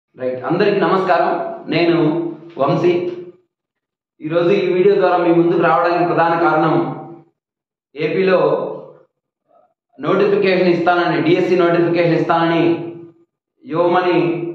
right అందరికి నమస్కారం నేను వంశీ ఈరోజు ఈ వీడియో ద్వారా మీ ముందుకు రావడానికి ప్రధాన కారణం ఏపీలో నోటిఫికేషన్ ఇస్తానని డిఎస్సి నోటిఫికేషన్ ఇస్తానని యువమని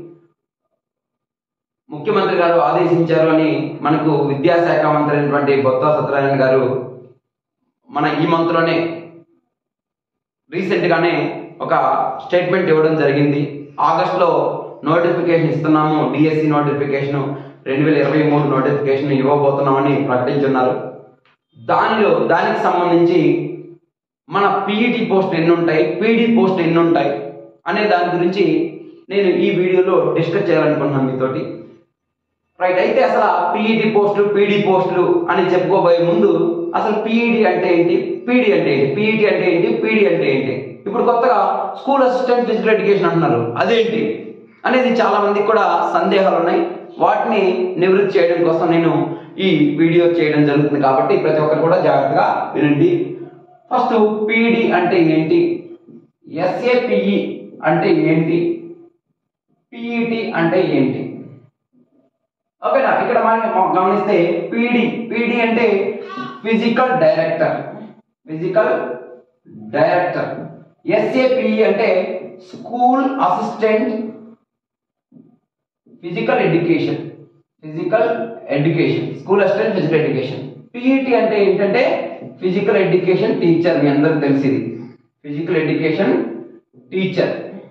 ముఖ్యమంత్రి గారు ఆదేశించారు అని మనకు విద్యాశాఖ మంత్రి అయినటువంటి బొత్స సత్యనారాయణ గారు మన ఈ మంత్లోనే రీసెంట్ గానే ఒక స్టేట్మెంట్ ఇవ్వడం జరిగింది ఆగస్ట్లో నోటిఫికేషన్ ఇస్తున్నాము డిఎస్సి నోటిఫికేషన్ రెండు వేల ఇరవై మూడు నోటిఫికేషన్ ఇవ్వబోతున్నామని ప్రకటించున్నారు దానిలో దానికి సంబంధించి మన పీఈటీ పోస్ట్ ఎన్ని ఉంటాయి పీడీ పోస్ట్ ఎన్ని ఉంటాయి అనే దాని గురించి నేను ఈ వీడియోలో డిస్కస్ చేయాలనుకుంటున్నాను మీతోటి రైట్ అయితే అసలు పీఈటీ పోస్టులు పీడీ పోస్టులు అని చెప్పుకోబోయే ముందు అసలు పీఈడి అంటే ఏంటి పీడీ అంటే ఏంటి పీఈటీ అంటే ఏంటి పీడీ అంటే ఏంటి ఇప్పుడు కొత్తగా స్కూల్ అసిస్టెంట్ ఫిజికల్ ఎడ్యుకేషన్ అంటున్నారు అదేంటి అనేది చాలా మందికి కూడా సందేహాలు ఉన్నాయి వాటిని నివృత్తి చేయడం కోసం నేను ఈ వీడియో చేయడం జరుగుతుంది కాబట్టి ప్రతి ఒక్కరు కూడా జాగ్రత్తగా వినండి ఫస్ట్ పీఈడి అంటే ఏంటి ఎస్ఏపిఈ అంటే ఏంటి పీఈటీ అంటే ఏంటి ఓకేనా ఇక్కడ మనం గమనిస్తే పీడి పీడి అంటే physical director physical director SAPE అంటే school assistant physical education physical education school assistant physical education PET అంటే ఏంటంటే ఫిజికల్ ఎడ్యుకేషన్ టీచర్ మీ అందరికి తెలిసింది ఫిజికల్ ఎడ్యుకేషన్ టీచర్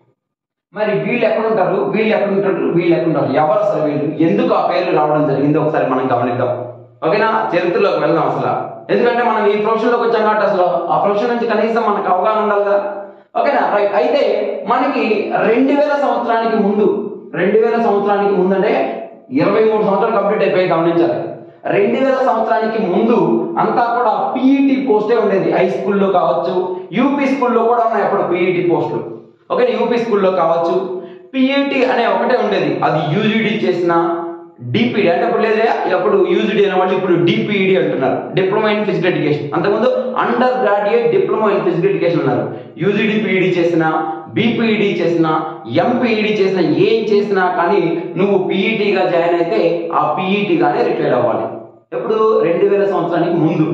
మరి వీళ్ళు ఎక్కడ ఉంటారు వీళ్ళు ఎక్కడ ఉంటారు వీళ్ళు ఎక్కడ ఉంటారు ఎవరు అసలు వీళ్ళు ఎందుకు ఆ పేర్లు రావడం జరిగిందో ఒకసారి మనం గమనిద్దాం ఓకేనా చరిత్రలోకి వెళ్దాం అసలు ఎందుకంటే మనం ఈ ప్రొఫెషన్లోకి వచ్చాం కాబట్టి అసలు ఆ ప్రొఫెషన్ నుంచి కనీసం మనకు అవగాహన ఉండాలి కదా ఓకేనా రైట్ అయితే మనకి రెండు వేల సంవత్సరానికి ముందు రెండు వేల సంవత్సరానికి ముందు అంటే ఇరవై మూడు సంవత్సరాలు కంప్లీట్ అయిపోయి గమనించాలి రెండు వేల సంవత్సరానికి ముందు అంతా కూడా పీఈటీ పోస్టే ఉండేది హై స్కూల్లో కావచ్చు యూపీ స్కూల్లో కూడా ఉన్నాయి అప్పుడు పీఈటీ పోస్టులు ఓకే యూపీ స్కూల్లో కావచ్చు పిఈటి అనే ఒకటే ఉండేది అది యూజీడీ చేసిన డిపిడి అంటే అప్పుడు లేదే అప్పుడు యూజీడీ అనే వాళ్ళు ఇప్పుడు డిపిఈడి అంటున్నారు డిప్లొమా ఇన్ ఫిజికల్ ఎడ్యుకేషన్ అంతకుముందు under graduate diploma in physical education ఉన్నారు యూజీడీ పిఈడి చేసిన బీపీఈడి చేసిన ఎంపీఈడి చేసిన ఏం చేసినా కానీ నువ్వు పీఈటీగా జాయిన్ అయితే ఆ పీఈటీగానే రిటైర్ అవ్వాలి ఎప్పుడు రెండు వేల సంవత్సరానికి ముందు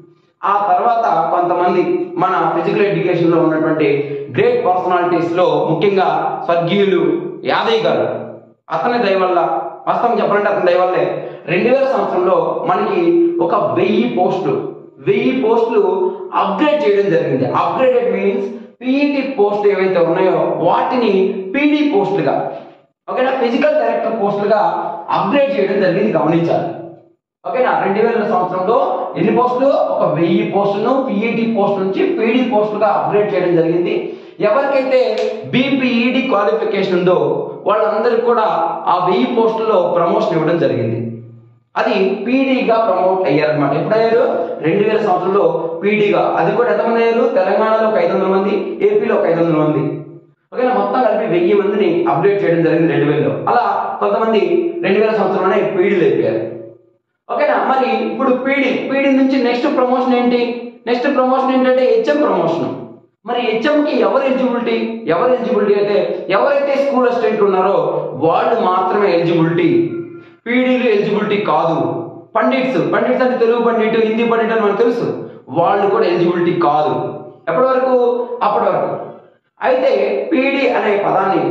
ఆ తర్వాత కొంతమంది మన ఫిజికల్ ఎడ్యుకేషన్ లో ఉన్నటువంటి గ్రేట్ పర్సనాలిటీస్ లో ముఖ్యంగా స్వర్గీయులు యాదయ్య గారు అతని దయ వల్ల వాస్తవం చెప్పాలంటే అతని దయ వల్లే రెండు వేల సంవత్సరంలో మనకి ఒక వెయ్యి పోస్టులు వెయ్యి పోస్టులు అప్గ్రేడ్ చేయడం జరిగింది అప్గ్రేడెడ్ మీన్స్ పీఈటీ పోస్టులు ఏవైతే ఉన్నాయో వాటిని పీడీ పోస్టులుగా ఓకేనా ఫిజికల్ డైరెక్టర్ పోస్టులుగా అప్గ్రేడ్ చేయడం జరిగింది గమనించాలి ఓకేనా రెండు వేల సంవత్సరంలో ఎన్ని పోస్టులు ఒక వెయ్యి పోస్టులను పిఈటి పోస్ట్ నుంచి పీడీ పోస్టులుగా అప్గ్రేడ్ చేయడం జరిగింది ఎవరికైతే బీపీఈడి క్వాలిఫికేషన్ ఉందో వాళ్ళందరికీ కూడా ఆ వెయ్యి పోస్టుల్లో ప్రమోషన్ ఇవ్వడం జరిగింది అది పీడీగా ప్రమోట్ అయ్యారనమాట ఎప్పుడయ్యారు రెండు వేల సంవత్సరంలో పీడీగా అది కూడా ఎంతమంది అయ్యారు తెలంగాణలో ఒక ఐదు వందల మంది ఏపీలో ఒక ఐదు వందల మంది ఓకేనా మొత్తం కలిపి వెయ్యి మందిని అప్డేట్ చేయడం జరిగింది రెండు వేలలో అలా కొంతమంది రెండు వేల సంవత్సరంలోనే పీడీలు అయిపోయారు ఓకేనా మరి ఇప్పుడు పీడి పీడి నుంచి నెక్స్ట్ ప్రమోషన్ ఏంటి నెక్స్ట్ ప్రమోషన్ ఏంటంటే హెచ్ఎం ప్రమోషన్ మరి హెచ్ఎం కి ఎవరు ఎలిజిబిలిటీ ఎవరు ఎలిజిబిలిటీ అయితే ఎవరైతే స్కూల్ అసిస్టెంట్ ఉన్నారో వాళ్ళు మాత్రమే ఎలిజిబిలిటీ పీడీలు ఎలిజిబిలిటీ కాదు పండిట్స్ పండిట్స్ అంటే తెలుగు పండిట్ హిందీ పండిట్ అని మనకు తెలుసు వాళ్ళు కూడా ఎలిజిబిలిటీ కాదు ఎప్పటి వరకు అప్పటి వరకు అయితే పీడి అనే పదాన్ని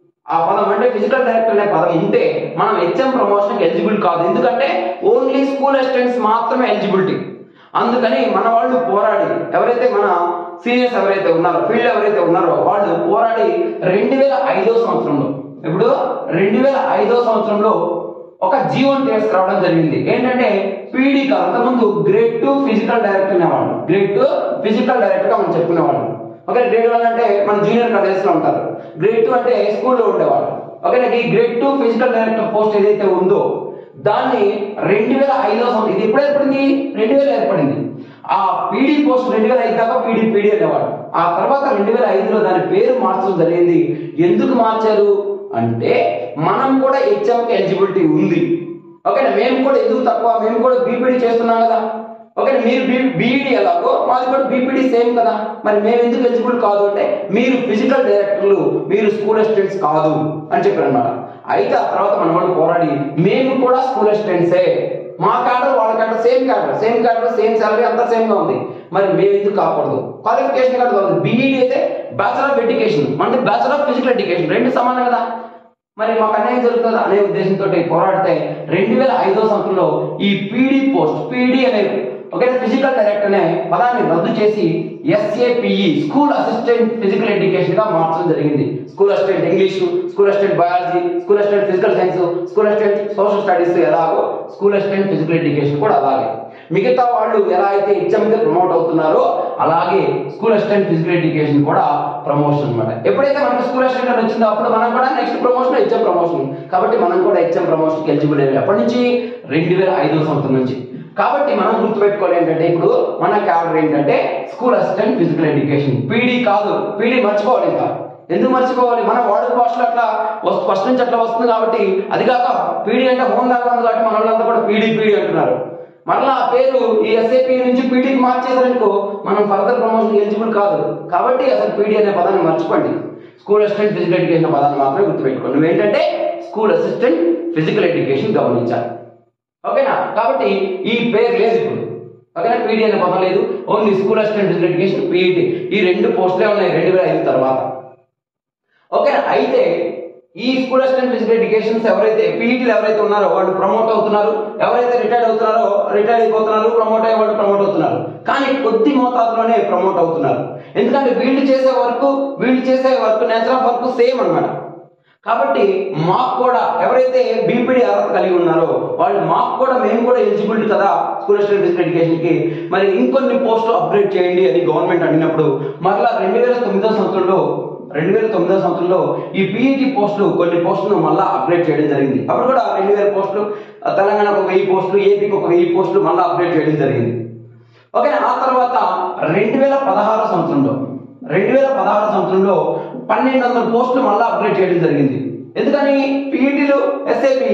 ఆ పదం అంటే ఫిజికల్ డైరెక్టర్ అనే పదం ఉంటే మనం హెచ్ఎం ప్రమోషన్ ఎలిజిబుల్ కాదు ఎందుకంటే ఓన్లీ స్కూల్ అసిస్టెంట్స్ మాత్రమే ఎలిజిబిలిటీ అందుకని మన వాళ్ళు పోరాడి ఎవరైతే మన సీనియర్స్ ఎవరైతే ఉన్నారో ఫీల్డ్ ఎవరైతే ఉన్నారో వాళ్ళు పోరాడి రెండు వేల ఐదో సంవత్సరంలో ఇప్పుడు రెండు వేల ఐదో సంవత్సరంలో ఒక జీవోని తీసుకురావడం జరిగింది ఏంటంటే పీడీ కాదు అంతకుముందు గ్రేడ్ టూ ఫిజికల్ డైరెక్టర్ అనేవాళ్ళు గ్రేడ్ టూ ఫిజికల్ డైరెక్టర్ గా మనం చెప్పుకునేవాళ్ళు ఓకే గ్రేడ్ వన్ అంటే మన జూనియర్ కాలేజెస్ లో ఉంటారు గ్రేడ్ టూ అంటే స్కూల్లో ఉండేవాళ్ళు ఓకే ఈ grade two physical director post ఏదైతే ఉందో దాన్ని రెండు వేల ఐదో సంవత్సరం ఇది ఎప్పుడు ఏర్పడింది రెండు వేల ఏర్పడింది ఆ పీడీ పోస్ట్ రెండు వేల ఐదు దాకా పీడీ పీడీ అనేవాడు ఆ తర్వాత రెండు వేల ఐదులో దాని పేరు మార్చడం జరిగింది ఎందుకు మార్చారు అంటే మనం కూడా హెచ్ఎంకి ఎలిజిబిలిటీ ఉంది ఓకేనా మేము కూడా ఎందుకు తక్కువ మేము కూడా బీపీడీ చేస్తున్నాం కదా ఓకే మీరు బీఈడి ఎలాగో మాది కూడా బీపీడీ సేమ్ కదా మరి మేము ఎందుకు ఎలిజిబుల్ కాదు అంటే మీరు ఫిజికల్ డైరెక్టర్లు మీరు స్కూల్ అసిస్టెంట్స్ కాదు అని చెప్పారు అనమాట అయితే ఆ తర్వాత మన వాళ్ళు పోరాడి మేము కూడా స్కూల్ అసిస్టెంట్సే మా క్యాడర్ వాళ్ళ cadre same cadre same cadre same salary అంతా సేమ్ గా ఉంది మరి మేము ఎందుకు కాకూడదు క్వాలిఫికేషన్ కాదు కాదు బీఈడి అయితే బ్యాచులర్ ఆఫ్ ఎడ్యుకేషన్ మనది బ్యాచులర్ ఆఫ్ ఫిజికల్ ఎడ్యుకేషన్ రెండు సమానం కదా మరి మాకు అన్యాయం జరుగుతుంది అనే ఉద్దేశంతో పోరాడితే రెండు వేల ఐదో సంవత్సరంలో ఈ పీడీ పోస్ట్ పీడీ అనే ఒకే ఫిజికల్ డైరెక్టర్ అనే పదాన్ని రద్దు చేసి SAPE school assistant physical education గా మార్చడం జరిగింది school assistant English school assistant biology school assistant physical science school assistant social studies ఎలాగో స్కూల్ అసిస్టెంట్ ఫిజికల్ ఎడ్యుకేషన్ కూడా అలాగే మిగతా వాళ్ళు ఎలా అయితే హెచ్ఎం గా ప్రమోట్ అవుతున్నారో అలాగే స్కూల్ అసిస్టెంట్ ఫిజికల్ ఎడ్యుకేషన్ కూడా ప్రమోషన్ అన్నమాట ఎప్పుడైతే మనకి స్కూల్ అసిస్టెంట్ అని వచ్చిందో అప్పుడు మనం కూడా నెక్స్ట్ ప్రమోషన్ హెచ్ఎం ప్రమోషన్ కాబట్టి మనం కూడా హెచ్ఎం ప్రమోషన్ ఎలిజిబుల్ అయ్యాం ఎప్పటి నుంచి రెండు వేల ఐదో సంవత్సరం నుంచి కాబట్టి మనం గుర్తుపెట్టుకోవాలి ఏంటంటే ఇప్పుడు మన క్యాడర్ ఏంటంటే school assistant physical education PD కాదు పీడీ మర్చిపోవాలి ఇంకా ఎందుకు మర్చిపోవాలి మన వాడుక భాషలో అట్లా వస్తు ఫస్ట్ నుంచి అట్లా వస్తుంది కాబట్టి అది కాక పీడీ అంటే హోమ్ దాకా ఉంది కాబట్టి మన వాళ్ళంతా కూడా పీడీ పీడీ అంటున్నారు మరలా ఆ పేరు ఈ ఎస్ఐపి నుంచి పీడీకి మార్చేసారనుకో మనం ఫర్దర్ ప్రమోషన్ ఎలిజిబుల్ కాదు కాబట్టి అసలు పీడీ అనే పదాన్ని మర్చిపోండి స్కూల్ అసిస్టెంట్ ఫిజికల్ ఎడ్యుకేషన్ పదాన్ని మాత్రమే గుర్తుపెట్టుకోండి నువ్వేంటంటే స్కూల్ అసిస్టెంట్ ఫిజికల్ ఎడ్యుకేషన్ గమనించాలి ఓకేనా కాబట్టి ఈ పేరు లేదు ఇప్పుడు ఓకేనా పీడీ అనే పదం లేదు only school assistant physical education PET ఈ రెండు పోస్టులే ఉన్నాయి రెండు వేల ఐదు తర్వాత ఓకేనా అయితే ఈ స్కూల్ అసిస్టెంట్ ఫిజికల్ ఎడ్యుకేషన్స్ ఎవరైతే పీఈటీలు ఎవరైతే ఉన్నారో వాళ్ళు ప్రమోట్ అవుతున్నారు ఎవరైతే రిటైర్డ్ అవుతున్నారో రిటైర్డ్ అయిపోతున్నారు ప్రమోట్ అయ్యే వాళ్ళు ప్రమోట్ అవుతున్నారు కానీ కొద్ది మోతాదులోనే ప్రమోట్ అవుతున్నారు ఎందుకంటే వీళ్ళు చేసే వర్క్ వీళ్ళు చేసే work nature of work same అన్నమాట కాబట్టి మాకు కూడా ఎవరైతే బీపీడీ అర్హత కలిగి ఉన్నారో వాళ్ళు మాకు కూడా మేము కూడా ఎలిజిబిలిటీ కదా స్కూల్ అసిస్టెంట్ ఫిజికల్ ఎడ్యుకేషన్ కి మరి ఇంకొన్ని పోస్టులు అప్గ్రేడ్ చేయండి అని గవర్నమెంట్ అడిగినప్పుడు మరలా రెండు వేల తొమ్మిదో సంవత్సరంలో రెండు వేల తొమ్మిదో సంవత్సరంలో ఈ పీఈటీ పోస్టులు కొన్ని పోస్టులు మళ్ళీ అప్గ్రేడ్ చేయడం జరిగింది అప్పుడు కూడా రెండు వేల పోస్టులు ఆ, తెలంగాణకు ఒక వెయ్యి పోస్టులు ఏపీకి ఒక వెయ్యి పోస్టులు మళ్ళీ అప్గ్రేడ్ చేయడం జరిగింది ఓకే ఆ తర్వాత రెండు వేల పదహారు సంవత్సరంలో రెండు వేల పదహారు సంవత్సరంలో పన్నెండు వందల పోస్టులు మళ్ళీ అప్గ్రేడ్ చేయడం జరిగింది ఎందుకని పీఈటీలు ఎస్ఏపి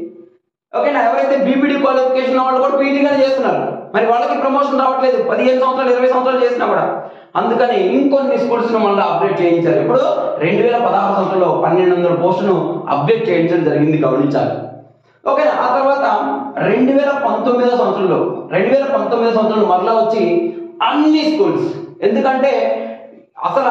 ఓకేనా ఎవరైతే బీపీడీ క్వాలిఫికేషన్ వాళ్ళు కూడా పీఈటీగానే చేస్తున్నారు మరి వాళ్ళకి ప్రమోషన్ రావట్లేదు పదిహేను సంవత్సరాలు ఇరవై సంవత్సరాలు చేసినా కూడా అందుకని ఇంకొన్ని స్కూల్స్ ను మళ్ళీ అప్డేట్ చేయించారు ఇప్పుడు రెండు వేల పదహారు సంవత్సరంలో పన్నెండు వందల పోస్టును అప్డేట్ చేయించడం జరిగింది గమనించాలి ఓకేనా ఆ తర్వాత రెండు వేల పంతొమ్మిదో సంవత్సరంలో రెండు వేల పంతొమ్మిదో సంవత్సరంలో మరలా వచ్చి అన్ని స్కూల్స్ ఎందుకంటే అసలు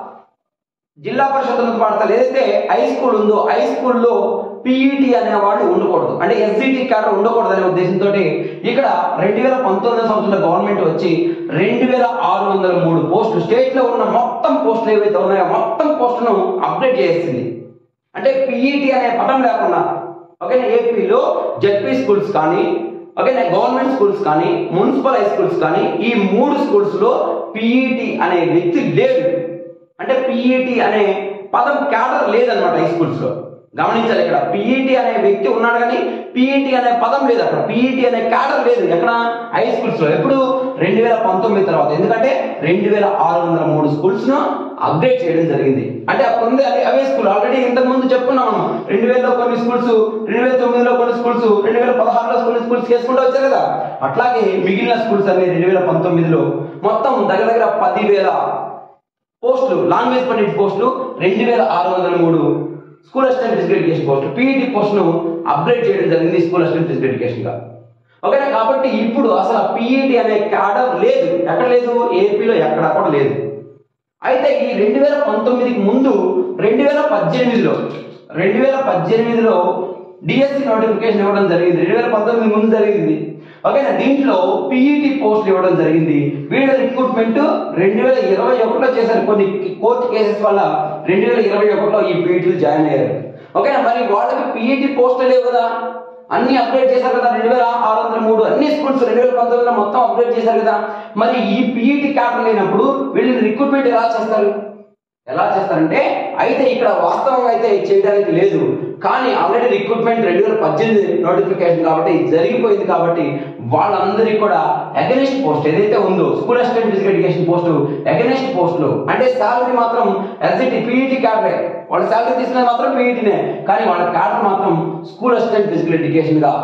జిల్లా పరిషత్ ఉన్నత పాఠశాల ఏదైతే హై స్కూల్ ఉందో హై స్కూల్లో పీఈటీ అనేవాడు ఉండకూడదు అంటే ఎస్జిటి క్యాడర్ ఉండకూడదు అనే ఉద్దేశంతో ఇక్కడ రెండు వేల పంతొమ్మిది సంవత్సరంలో గవర్నమెంట్ వచ్చి రెండు వేల ఆరు వందల మూడు పోస్టులు స్టేట్ లో ఉన్న మొత్తం పోస్టులు ఏవైతే ఉన్నాయో మొత్తం పోస్టులను అప్డేట్ చేసింది అంటే పీఈటీ అనే పదం లేకుండా ఓకేనా ఏపీలో జెడ్పీ స్కూల్స్ కానీ ఓకేనా గవర్నమెంట్ స్కూల్స్ కానీ మున్సిపల్ హై స్కూల్స్ కానీ ఈ మూడు స్కూల్స్ లో పీఈటీ అనే వ్యక్తి లేడు అంటే పీఈటీ అనే పదం క్యాడర్ లేదనమాట హై స్కూల్స్ లో గమనించాలి ఇక్కడ పీఈటీ అనే వ్యక్తి ఉన్నాడు కానీ పీఈటీ అనే పదం లేదు అక్కడ పీఈటీ అనే క్యాడర్ లేదు ఎక్కడ హై స్కూల్స్ లో ఎప్పుడు రెండు వేల పంతొమ్మిది తర్వాత ఎందుకంటే రెండు వేల ఆరు వందల మూడు స్కూల్స్ ను అప్డేట్ చేయడం జరిగింది అంటే అప్పుడు ఉంది అదే అవే స్కూల్ ఆల్రెడీ ఇంతకు ముందు చెప్పుకున్నాం మనం రెండు వేలలో కొన్ని స్కూల్స్ రెండు వేల తొమ్మిదిలో కొన్ని స్కూల్స్ రెండు వేల పదహారులో కొన్ని స్కూల్స్ చేసుకుంటూ వచ్చారు కదా అట్లాగే మిగిలిన స్కూల్స్ అన్ని రెండు వేల పంతొమ్మిదిలో మొత్తం దగ్గర దగ్గర పదివేల పోస్టులు లాంగ్వేజ్ పండిట్ పోస్టులు రెండు వేల ఆరు వందల మూడు స్కూల్ అసిస్టెంట్ ఫిజికల్ ఎడ్యుకేషన్ పోస్టులు పీఈటీ పోస్టును అప్గ్రేడ్ చేయడం జరిగింది స్కూల్ అసిస్టెంట్ ఫిజికల్ ఎడ్యుకేషన్ గా ఓకేనా కాబట్టి ఇప్పుడు అసలు పీఈటీ అనే క్యాడర్ లేదు ఎక్కడ లేదు ఏపీలో ఎక్కడ కూడా లేదు అయితే ఈ రెండు వేల పంతొమ్మిదికి ముందు రెండు వేల పద్దెనిమిదిలో రెండు వేల పద్దెనిమిదిలో డిఎస్సి నోటిఫికేషన్ ఇవ్వడం జరిగింది రెండు వేల పంతొమ్మిది ముందు జరిగింది ఓకేనా దీంట్లో పీఈటీ పోస్టులు ఇవ్వడం జరిగింది వీళ్ళ రిక్రూట్మెంట్ రెండు వేల ఇరవై ఒకటిలో చేశారు కొన్ని కోర్టు కేసెస్ వల్ల రెండు వేల ఇరవై ఒకటిలో ఈ పీఈటీలు జాయిన్ అయ్యారు ఓకేనా మరి వాళ్ళకి పీఈటీ పోస్టులు లేవు కదా అన్ని అప్డేట్ చేశారు కదా రెండు వేల ఆరు వందల మూడు అన్ని స్కూల్స్ రెండు వేల పంతొమ్మిదిలో మొత్తం అప్డేట్ చేశారు కదా మరి ఈ పీఈటీ క్యాడర్ లేనప్పుడు వీళ్ళని రిక్రూట్మెంట్ ఎలా చేస్తారు ఎలా చేస్తారంటే అయితే ఇక్కడ వాస్తవంగా అయితే చేయడానికి లేదు కానీ ఆల్రెడీ రిక్రూట్మెంట్ రెండు వేల పద్దెనిమిది నోటిఫికేషన్ కాబట్టి ఇది జరిగిపోయింది కాబట్టి వాళ్ళందరికీ కూడా అగెనిస్ట్ పోస్ట్ ఏదైతే ఉందో school assistant physical education post against పోస్టులు అంటే శాలరీ మాత్రం ఎస్జిటి పీఈటీ క్యాడరే వాళ్ళ శాలరీ తీసుకునేది మాత్రం పీఈటీనే కానీ వాళ్ళ క్యాడర్ మాత్రం స్కూల్ అసిస్టెంట్ ఫిజికల్ ఎడ్యుకేషన్ గా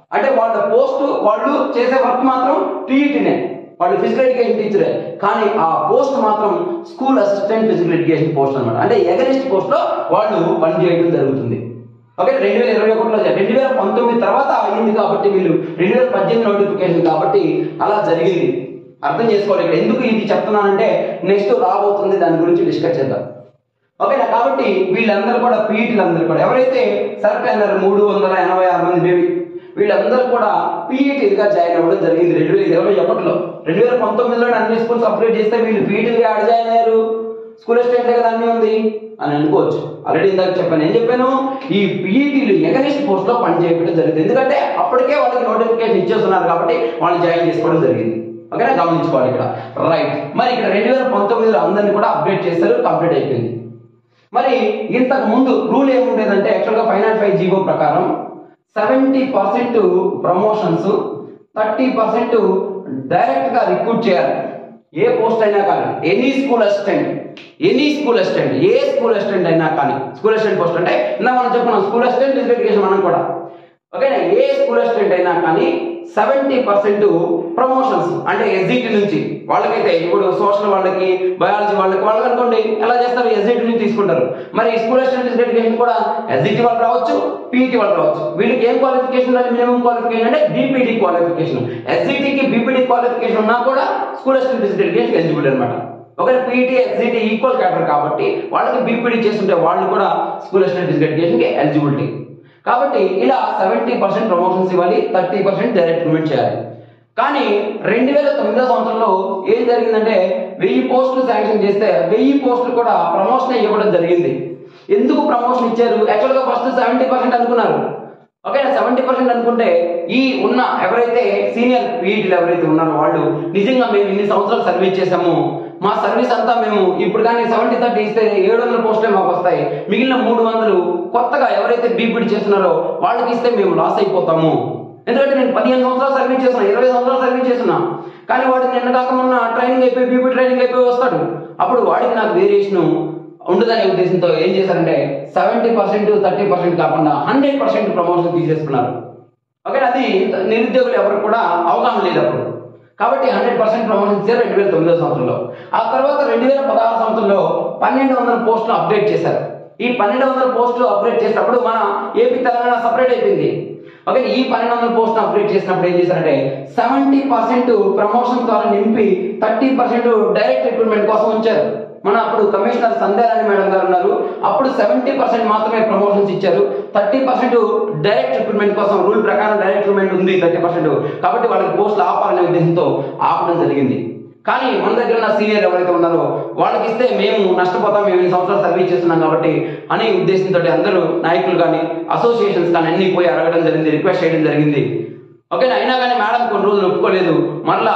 అంటే వాళ్ళ పోస్ట్ వాళ్ళు చేసే వర్క్ మాత్రం టీఈటీనే వాళ్ళు ఫిజికల్ ఎడ్యుకేషన్ టీచరే కానీ ఆ పోస్ట్ మాత్రం school assistant physical education post అన్నమాట అంటే ఎగనిస్ట్ పోస్ట్ లో వాళ్ళు పనిచేయడం జరుగుతుంది ఓకే రెండు వేల ఇరవై ఒకటిలో రెండు వేల పంతొమ్మిది తర్వాత అయింది కాబట్టి వీళ్ళు రెండు వేల పద్దెనిమిది నోటిఫికేషన్ కాబట్టి అలా జరిగింది అర్థం చేసుకోవాలి ఇక్కడ ఎందుకు ఇది చెప్తున్నానంటే నెక్స్ట్ రాబోతుంది దాని గురించి డిస్కస్ చేద్దాం ఓకేనా కాబట్టి వీళ్ళందరూ కూడా పీఈటీలు అందరూ కూడా ఎవరైతే సెలెక్ట్ అయినారు మూడు వందల ఎనభై ఆరు మంది బేబీ వీళ్ళందరూ కూడా పీఈటీలుగా జాయిన్ అవ్వడం జరిగింది రెండు వేల ఇరవై ఒకటిలో రెండు వేల పంతొమ్మిదిలో అన్ని స్కూల్స్ అప్డేట్ చేస్తే వీళ్ళు పీఈటీలుగా యాడ్ జాయిన్ అయ్యారు స్కూల్ అసిస్టెంట్ కదా అన్నీ ఉంది అని అనుకోవచ్చు ఆల్రెడీ ఇందాక చెప్పాను ఏం చెప్పాను ఈ పీఈటీలు ఎగనిస్ట్ పోస్ట్ లో పని చేయడం జరిగింది ఎందుకంటే అప్పటికే వాళ్ళకి నోటిఫికేషన్ ఇచ్చేస్తున్నారు కాబట్టి వాళ్ళు జాయిన్ చేసుకోవడం జరిగింది ఓకేనా గమనించుకోవాలి ఇక్కడ రైట్ మరి ఇక్కడ రెండు వేల పంతొమ్మిదిలో అందరినీ కూడా అప్డేట్ చేస్తారు కంప్లీట్ అయిపోయింది మరి ఇంతకు ముందు రూల్ ఏముండేదంటే యాక్చువల్గా ఫైవ్ నాట్ ఫైవ్ జీవో ప్రకారం seventy percent promotions thirty percent direct గా రిక్రూట్ చేయాలి ఏ పోస్ట్ అయినా కానీ any school assistant any school assistant ఏ స్కూల్ అసిస్టెంట్ అయినా కానీ స్కూల్ అసిస్టెంట్ పోస్ట్ అంటే ఇందా మనం చెప్పుకున్నాం స్కూల్ అసిస్టెంట్ ఫిజికల్ ఎడ్యుకేషన్ మనం కూడా ఓకేనా ఏ స్కూల్ అసిస్టెంట్ అయినా కానీ సెవెంటీ పర్సెంట్ ప్రమోషన్స్ అంటే ఎస్జిటి నుంచి వాళ్ళకైతే ఇప్పుడు సోషల్ వాళ్ళకి బయాలజీ వాళ్ళకి వాళ్ళకి అనుకోండి ఎలా చేస్తారు ఎస్జిటి నుంచి తీసుకుంటారు మరి స్కూల్ అసిస్టెంట్ ఫిజికల్ ఎడ్యుకేషన్ కూడా ఎస్జిటి వాళ్ళు రావచ్చు పీఈటీ వాళ్ళు రావచ్చు వీళ్ళకి ఏం క్వాలిఫికేషన్ ఉండాలి మినిమం క్వాలిఫికేషన్ అంటే బీపీడీ క్వాలిఫికేషన్ ఎస్జిటికి బీపీడీ క్వాలిఫికేషన్ ఉన్నా కూడా school assistant physical education eligible అనమాట ఒకవేళ పీఈటీ ఎస్జిటి ఈక్వల్ క్యాటర్ కాబట్టి వాళ్ళకి బీపీడీ చేస్తుంటే వాళ్ళు కూడా స్కూల్ అసిస్టెంట్ ఫిజికల్ ఎడ్యుకేషన్కి ఎలిజిబిలిటీ కాబట్టి ఇలా సెవెంటీ పర్సెంట్ ప్రమోషన్స్ ఇవ్వాలి థర్టీ పర్సెంట్ డైరెక్ట్ పేమెంట్ చేయాలి కానీ రెండు వేల తొమ్మిదో సంవత్సరంలో ఏం జరిగిందంటే వెయ్యి పోస్టులు శాంక్షన్ చేస్తే వెయ్యి పోస్టులు కూడా ప్రమోషన్ ఇవ్వడం జరిగింది ఎందుకు ప్రమోషన్ ఇచ్చారు యాక్చువల్గా ఫస్ట్ సెవెంటీ పర్సెంట్ అనుకున్నారు ఓకే సెవెంటీ పర్సెంట్ అనుకుంటే ఈ ఉన్న ఎవరైతే సీనియర్ పీఈటీలు ఎవరైతే ఉన్నారో వాళ్ళు నిజంగా మేము ఇన్ని సంవత్సరాలు సర్వీస్ చేసాము మా సర్వీస్ అంతా మేము ఇప్పుడు కానీ సెవెంటీ థర్టీ ఇస్తే ఏడు వందల పోస్టులే మాకు వస్తాయి మిగిలిన మూడు వందలు కొత్తగా ఎవరైతే బీపీడీ చేస్తున్నారో వాళ్ళకి ఇస్తే మేము లాస్ అయిపోతాము ఎందుకంటే నేను పదిహేను సంవత్సరాలు సర్వీస్ చేస్తున్నా ఇరవై సంవత్సరాలు సర్వీస్ చేస్తున్నా కానీ వాడికి నిన్న కాక మొన్న ట్రైనింగ్ అయిపోయి బీపీ ట్రైనింగ్ అయిపోయి వస్తాడు అప్పుడు వాడికి నాకు వేరియేషన్ ఉండదనే ఉద్దేశంతో ఏం చేశారంటే సెవెంటీ పర్సెంట్ థర్టీ పర్సెంట్ కాకుండా హండ్రెడ్ పర్సెంట్ ప్రమోషన్ తీసేసుకున్నారు ఓకే అది నిరుద్యోగులు ఎవరికి కూడా అవగాహన లేదు అప్పుడు కాబట్టి హండ్రెడ్ పర్సెంట్ ప్రమోషన్ ఇచ్చారు రెండు వేల తొమ్మిదో సంవత్సరంలో ఆ తర్వాత రెండు వేల పదహారు సంవత్సరంలో పన్నెండు వందల పోస్టులు అప్డేట్ చేశారు ఈ పన్నెండు వందల పోస్టులు అప్డేట్ చేసినప్పుడు మన ఏపీ తెలంగాణ సపరేట్ అయిపోయింది ఓకే ఈ పన్నెండు వందల పోస్టులు అప్డేట్ చేసినప్పుడు ఏం చేశారంటే సెవెంటీ పర్సెంట్ ప్రమోషన్ ద్వారా నింపి థర్టీ పర్సెంట్ డైరెక్ట్ రిక్రూట్మెంట్ కోసం ఉంచారు మన అప్పుడు కమిషనర్ సంధ్యారాణి మేడం గారు ఉన్నారు అప్పుడు సెవెంటీ పర్సెంట్ మాత్రమే ప్రమోషన్స్ ఇచ్చారు థర్టీ పర్సెంట్ డైరెక్ట్ రిక్రూట్మెంట్ కోసం రూల్ ప్రకారం డైరెక్ట్ రిక్రూట్మెంట్ ఉంది థర్టీ పర్సెంట్ కాబట్టి వాళ్ళకి పోస్టులు ఆపాలనే ఉద్దేశంతో ఆపడం జరిగింది కానీ మన దగ్గర ఉన్న సీనియర్ ఎవరైతే ఉన్నారో వాళ్ళకి ఇస్తే మేము నష్టపోతాం మేము ఈ సంవత్సరాలు సర్వీస్ చేస్తున్నాం కాబట్టి అనే ఉద్దేశంతో అందరూ నాయకులు కానీ అసోసియేషన్స్ కానీ అన్ని పోయి అడగడం జరిగింది రిక్వెస్ట్ చేయడం జరిగింది ఓకేనా అయినా కానీ మేడం కొన్ని రోజులు ఒప్పుకోలేదు మరలా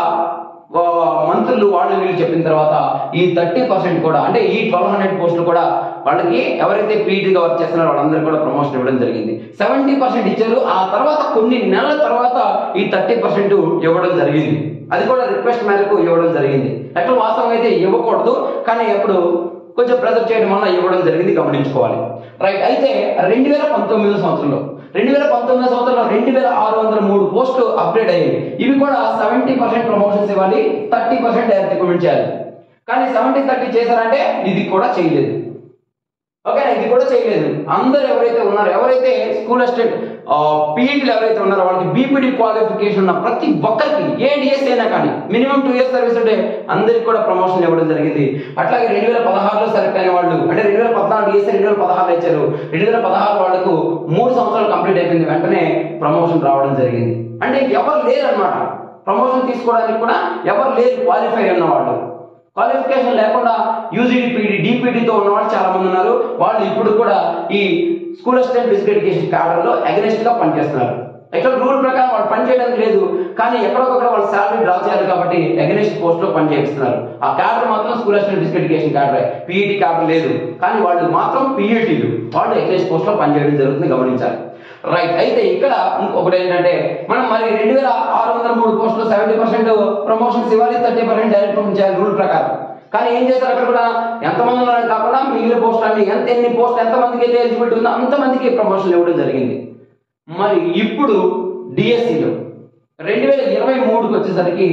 వా- మంత్రులు వాళ్ళు వీళ్ళు చెప్పిన తర్వాత ఈ థర్టీ పర్సెంట్ కూడా అంటే ఈ ట్వెల్వ్ హండ్రెడ్ పోస్టులు కూడా వాళ్ళకి ఎవరైతే పీటీగా వర్క్ చేస్తున్నారో వాళ్ళందరూ కూడా ప్రమోషన్ ఇవ్వడం జరిగింది సెవెంటీ పర్సెంట్ ఇచ్చారు ఆ తర్వాత కొన్ని నెలల తర్వాత ఈ థర్టీ పర్సెంట్ ఇవ్వడం జరిగింది అది కూడా రిక్వెస్ట్ మేరకు ఇవ్వడం జరిగింది యాక్చువల్ వాస్తవం అయితే ఇవ్వకూడదు కానీ అప్పుడు కొంచెం ప్రెజర్ చేయడం వల్ల ఇవ్వడం జరిగింది గమనించుకోవాలి రైట్ అయితే రెండు వేల పంతొమ్మిదో సంవత్సరంలో రెండు వేల పంతొమ్మిదో సంవత్సరంలో రెండు వేల ఆరు వందల మూడు పోస్టులు అప్డేట్ అయ్యాయి ఇవి కూడా సెవెంటీ పర్సెంట్ ప్రమోషన్స్ ఇవ్వాలి థర్టీ పర్సెంట్ డైరెక్ట్ రికమెండ్ చేయాలి కానీ సెవెంటీ థర్టీ చేశారంటే ఇది కూడా చేయలేదు ఓకే ఇది కూడా చేయలేదు అందరు ఎవరైతే ఉన్నారో ఎవరైతే స్కూల్ అసిస్టెంట్ పీఈటీలు ఎవరైతే ఉన్నారో వాళ్ళకి బీపీడీ క్వాలిఫికేషన్ ఉన్న ప్రతి ఒక్కరికి ఏ డిఎస్ అయినా కానీ మినిమం టూ ఇయర్స్ సర్వీస్ ఉంటే అందరికి కూడా ప్రమోషన్ ఇవ్వడం జరిగింది అట్లాగే రెండు వేల పదహారులో సెలెక్ట్ అయిన వాళ్ళు అంటే రెండు వేల పద్నాలుగు డిఎస్ రెండు వేల పదహారులో ఇచ్చారు రెండు వేల పదహారు వాళ్ళకు మూడు సంవత్సరాలు కంప్లీట్ అయిపోయింది వెంటనే ప్రమోషన్ రావడం జరిగింది అంటే ఎవరు లేరు అనమాట ప్రమోషన్ తీసుకోవడానికి కూడా ఎవరు లేరు క్వాలిఫై ఉన్న వాళ్ళు క్వాలిఫికేషన్ లేకుండా యూజీడీ పీడీ డిపిడితో ఉన్న వాళ్ళు చాలా మంది ఉన్నారు వాళ్ళు ఇప్పుడు కూడా ఈ school assistant physical education cadre లో అగెనిస్ట్ గా పనిచేస్తున్నారు ఇక్కడ రూల్ ప్రకారం వాళ్ళు పని చేయడానికి లేదు కానీ ఎక్కడొక్కడ వాళ్ళు శాలరీ డ్రా చేయాలి కాబట్టి అగెనిస్ట్ పోస్ట్ లో పని చేస్తున్నారు ఆ క్యాడర్ మాత్రం school assistant physical education cadre PET cadre లేదు కానీ వాళ్ళు మాత్రం పీఈటీలు వాళ్ళు అగెనిస్ట్ పోస్ట్ లో పనిచేయడం జరుగుతుంది గమనించాలి రైట్ అయితే ఇక్కడ ఇంకొకటి ఏంటంటే మనం మరి రెండు వేల ఆరు వందల మూడు పోస్టులు సెవెంటీ పర్సెంట్ ప్రమోషన్స్ ఇవ్వాలి థర్టీ పర్సెంట్ డైరెక్ట్ చేయాలి రూల్ ప్రకారం కానీ ఏం చేస్తారు అక్కడ కూడా ఎంతమంది ఉన్నారని కాకుండా మిగిలిన పోస్టులు అన్ని ఎంత ఎన్ని పోస్టులు ఎంతమందికి అయితే ఎలిజిబిలిటీ ఉందో అంతమందికి ప్రమోషన్ ఇవ్వడం జరిగింది మరి ఇప్పుడు డిఎస్సిలో రెండు వేల ఇరవై మూడుకి వచ్చేసరికి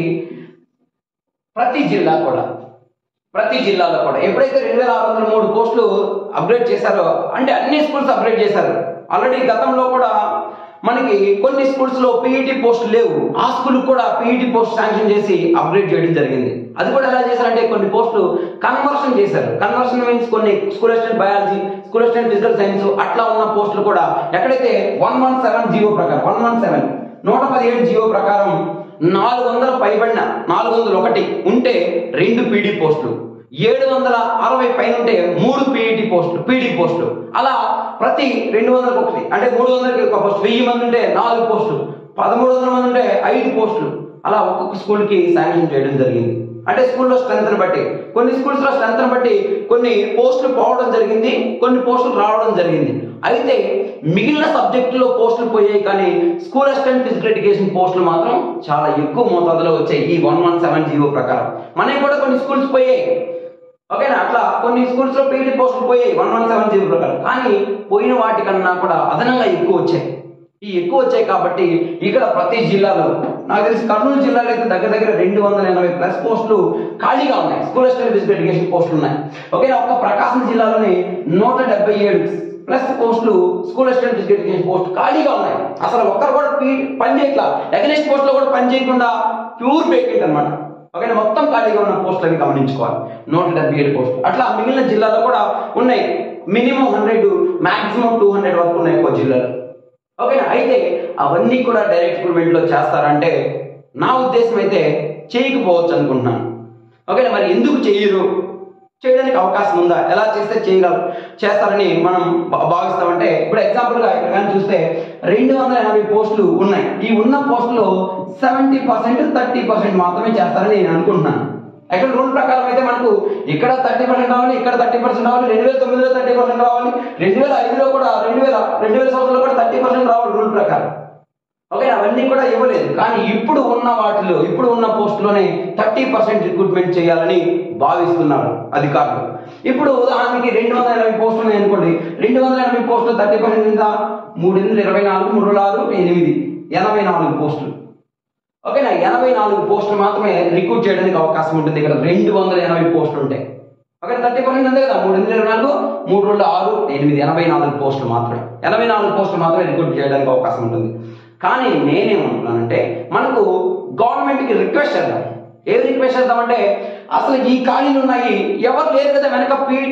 ప్రతి జిల్లా కూడా ప్రతి జిల్లాలో కూడా ఎప్పుడైతే రెండు వేల ఆరు వందల మూడు పోస్టులు అప్గ్రేడ్ చేశారో అంటే అన్ని స్కూల్స్ అప్గ్రేడ్ చేశారు ఆల్రెడీ గతంలో కూడా మనకి కొన్ని స్కూల్స్ లో పీఈటీ పోస్టులు లేవు ఆ స్కూల్ కూడా పీఈటీ పోస్ట్ శాంక్షన్ చేసి అప్గ్రేడ్ చేయడం జరిగింది అది కూడా ఎలా చేశారంటే కొన్ని పోస్టులు కన్వర్షన్ చేశారు కన్వర్షన్ మీన్స్ కొన్ని school assistant biology school assistant physical science అట్లా ఉన్న పోస్టులు కూడా ఎక్కడైతే వన్ వన్ సెవెన్ జీవో ప్రకారం వన్ వన్ సెవెన్ నూట పదిహేడు జీవో ప్రకారం నాలుగు వందల పైబడిన నాలుగు వందల ఒకటి ఉంటే రెండు పీడీ పోస్టులు ఏడు వందల అరవై పైన ఉంటే మూడు పీఈటీ పోస్టులు పీడీ పోస్టులు అలా ప్రతి రెండు వందలకు ఒకటి అంటే మూడు వందలకి ఒక పోస్ట్ వెయ్యి మంది ఉంటే నాలుగు పోస్టులు పదమూడు వందల మంది ఉంటే ఐదు పోస్టులు అలా ఒక్కొక్క స్కూల్కి శాంక్షన్ చేయడం జరిగింది అంటే స్కూల్లో స్ట్రెంత్ బట్టి కొన్ని స్కూల్స్ లో స్ట్రెంత్ బట్టి కొన్ని పోస్టులు పోవడం జరిగింది కొన్ని పోస్టులు రావడం జరిగింది అయితే మిగిలిన సబ్జెక్టులో పోస్టులు పోయాయి కానీ స్కూల్ అసిస్టెంట్ ఫిజికల్ ఎడ్యుకేషన్ పోస్టులు మాత్రం చాలా ఎక్కువ మోతాదులో వచ్చాయి ఈ వన్ వన్ సెవెన్ జీవో ప్రకారం మనకి కూడా కొన్ని స్కూల్స్ పోయాయి ఓకేనా అట్లా కొన్ని స్కూల్స్ లో పీడీ పోస్టులు పోయాయి వన్ వన్ సెవెన్ జీరో ప్రకారం కానీ పోయిన వాటికన్నా కూడా అదనంగా ఎక్కువ వచ్చాయి ఈ ఎక్కువ వచ్చాయి కాబట్టి ఇక్కడ ప్రతి జిల్లాలో నాకు తెలిసి కర్నూలు జిల్లాలో అయితే దగ్గర దగ్గర రెండు వందల ఎనభై ప్లస్ పోస్టులు ఖాళీగా ఉన్నాయి స్కూల్ అసిస్టెంట్ ఫిజికల్ ఎడ్యుకేషన్ పోస్టులు ఉన్నాయి ఓకేనా ఒక్క ప్రకాశం జిల్లాలోనే నూట డెబ్బై ఏడు ప్లస్ పోస్టులు school assistant physical education post ఖాళీగా ఉన్నాయి అసలు ఒక్కరు కూడా పీ- పని చేయట్లా ఎగనెస్ట్ పోస్ట్ లో కూడా పని చేయకుండా ప్యూర్ వేకెంట్ అన్నమాట ఓకే మొత్తం ఖాళీగా ఉన్న పోస్టులు అవి గమనించుకోవాలి నూట డెబ్బై ఏడు పోస్టులు అట్లా మిగిలిన జిల్లాలో కూడా ఉన్నాయి minimum hundred maximum two hundred వరకు ఉన్నాయి ఒక్కో జిల్లాలో ఓకేనా అయితే అవన్నీ కూడా డైరెక్ట్ రిక్రూట్మెంట్ లో చేస్తారంటే నా ఉద్దేశం అయితే చేయకపోవచ్చు అనుకుంటున్నాను ఓకేనా మరి ఎందుకు చేయరు చేయడానికి అవకాశం ఉందా ఎలా చేస్తే చేయగలరు చేస్తారని మనం భా- భావిస్తామంటే ఇప్పుడు ఎగ్జాంపుల్ గా ఇక్కడ కానీ చూస్తే రెండు వందల ఎనభై పోస్టులు ఉన్నాయి ఈ ఉన్న పోస్టులో సెవెంటీ పర్సెంట్ థర్టీ పర్సెంట్ మాత్రమే చేస్తారని నేను అనుకుంటున్నాను యాక్చువల్ రూల్ ప్రకారం అయితే మనకు ఇక్కడ థర్టీ పర్సెంట్ రావాలి ఇక్కడ థర్టీ పర్సెంట్ రావాలి రెండు వేల తొమ్మిదిలో థర్టీ పర్సెంట్ రావాలి రెండు వేల ఐదులో కూడా రెండు వేల రెండు వేల సంవత్సరంలో కూడా థర్టీ పర్సెంట్ రావాలి రూల్ ప్రకారం ఓకే అవన్నీ కూడా ఇవ్వలేదు కానీ ఇప్పుడు ఉన్న వాటిలో ఇప్పుడు ఉన్న పోస్టులోనే థర్టీ పర్సెంట్ రిక్రూట్మెంట్ చేయాలని భావిస్తున్నారు అధికారులు ఇప్పుడు ఉదాహరణకి రెండు వందల ఎనభై పోస్టులు ఉన్నాయి అనుకోండి రెండు వందల ఎనభై పోస్టులు థర్టీ పర్సెంట్ ఎంత మూడు ఎనిమిది ఇరవై నాలుగు మూడు వందల ఆరు ఎనిమిది ఎనభై నాలుగు పోస్టులు ఓకేనా ఎనభై నాలుగు పోస్టులు మాత్రమే రిక్రూట్ చేయడానికి అవకాశం ఉంటుంది ఇక్కడ రెండు వందల ఎనభై పోస్టులు ఉంటాయి ఓకే థర్టీ పర్సెంట్ అంతే కదా మూడు ఎనిమిది ఇరవై నాలుగు మూడు రెండు ఆరు ఎనిమిది ఎనభై నాలుగు పోస్టులు మాత్రమే ఎనభై నాలుగు పోస్టులు మాత్రమే రిక్రూట్ చేయడానికి అవకాశం ఉంటుంది కానీ నేనేమంటున్నానంటే మనకు గవర్నమెంట్కి రిక్వెస్ట్ చేద్దాం ఏది రిక్వెస్ట్ చేద్దామంటే అసలు ఈ ఖాళీలు ఉన్నాయి ఎవరు లేరు కదా వెనక పీట్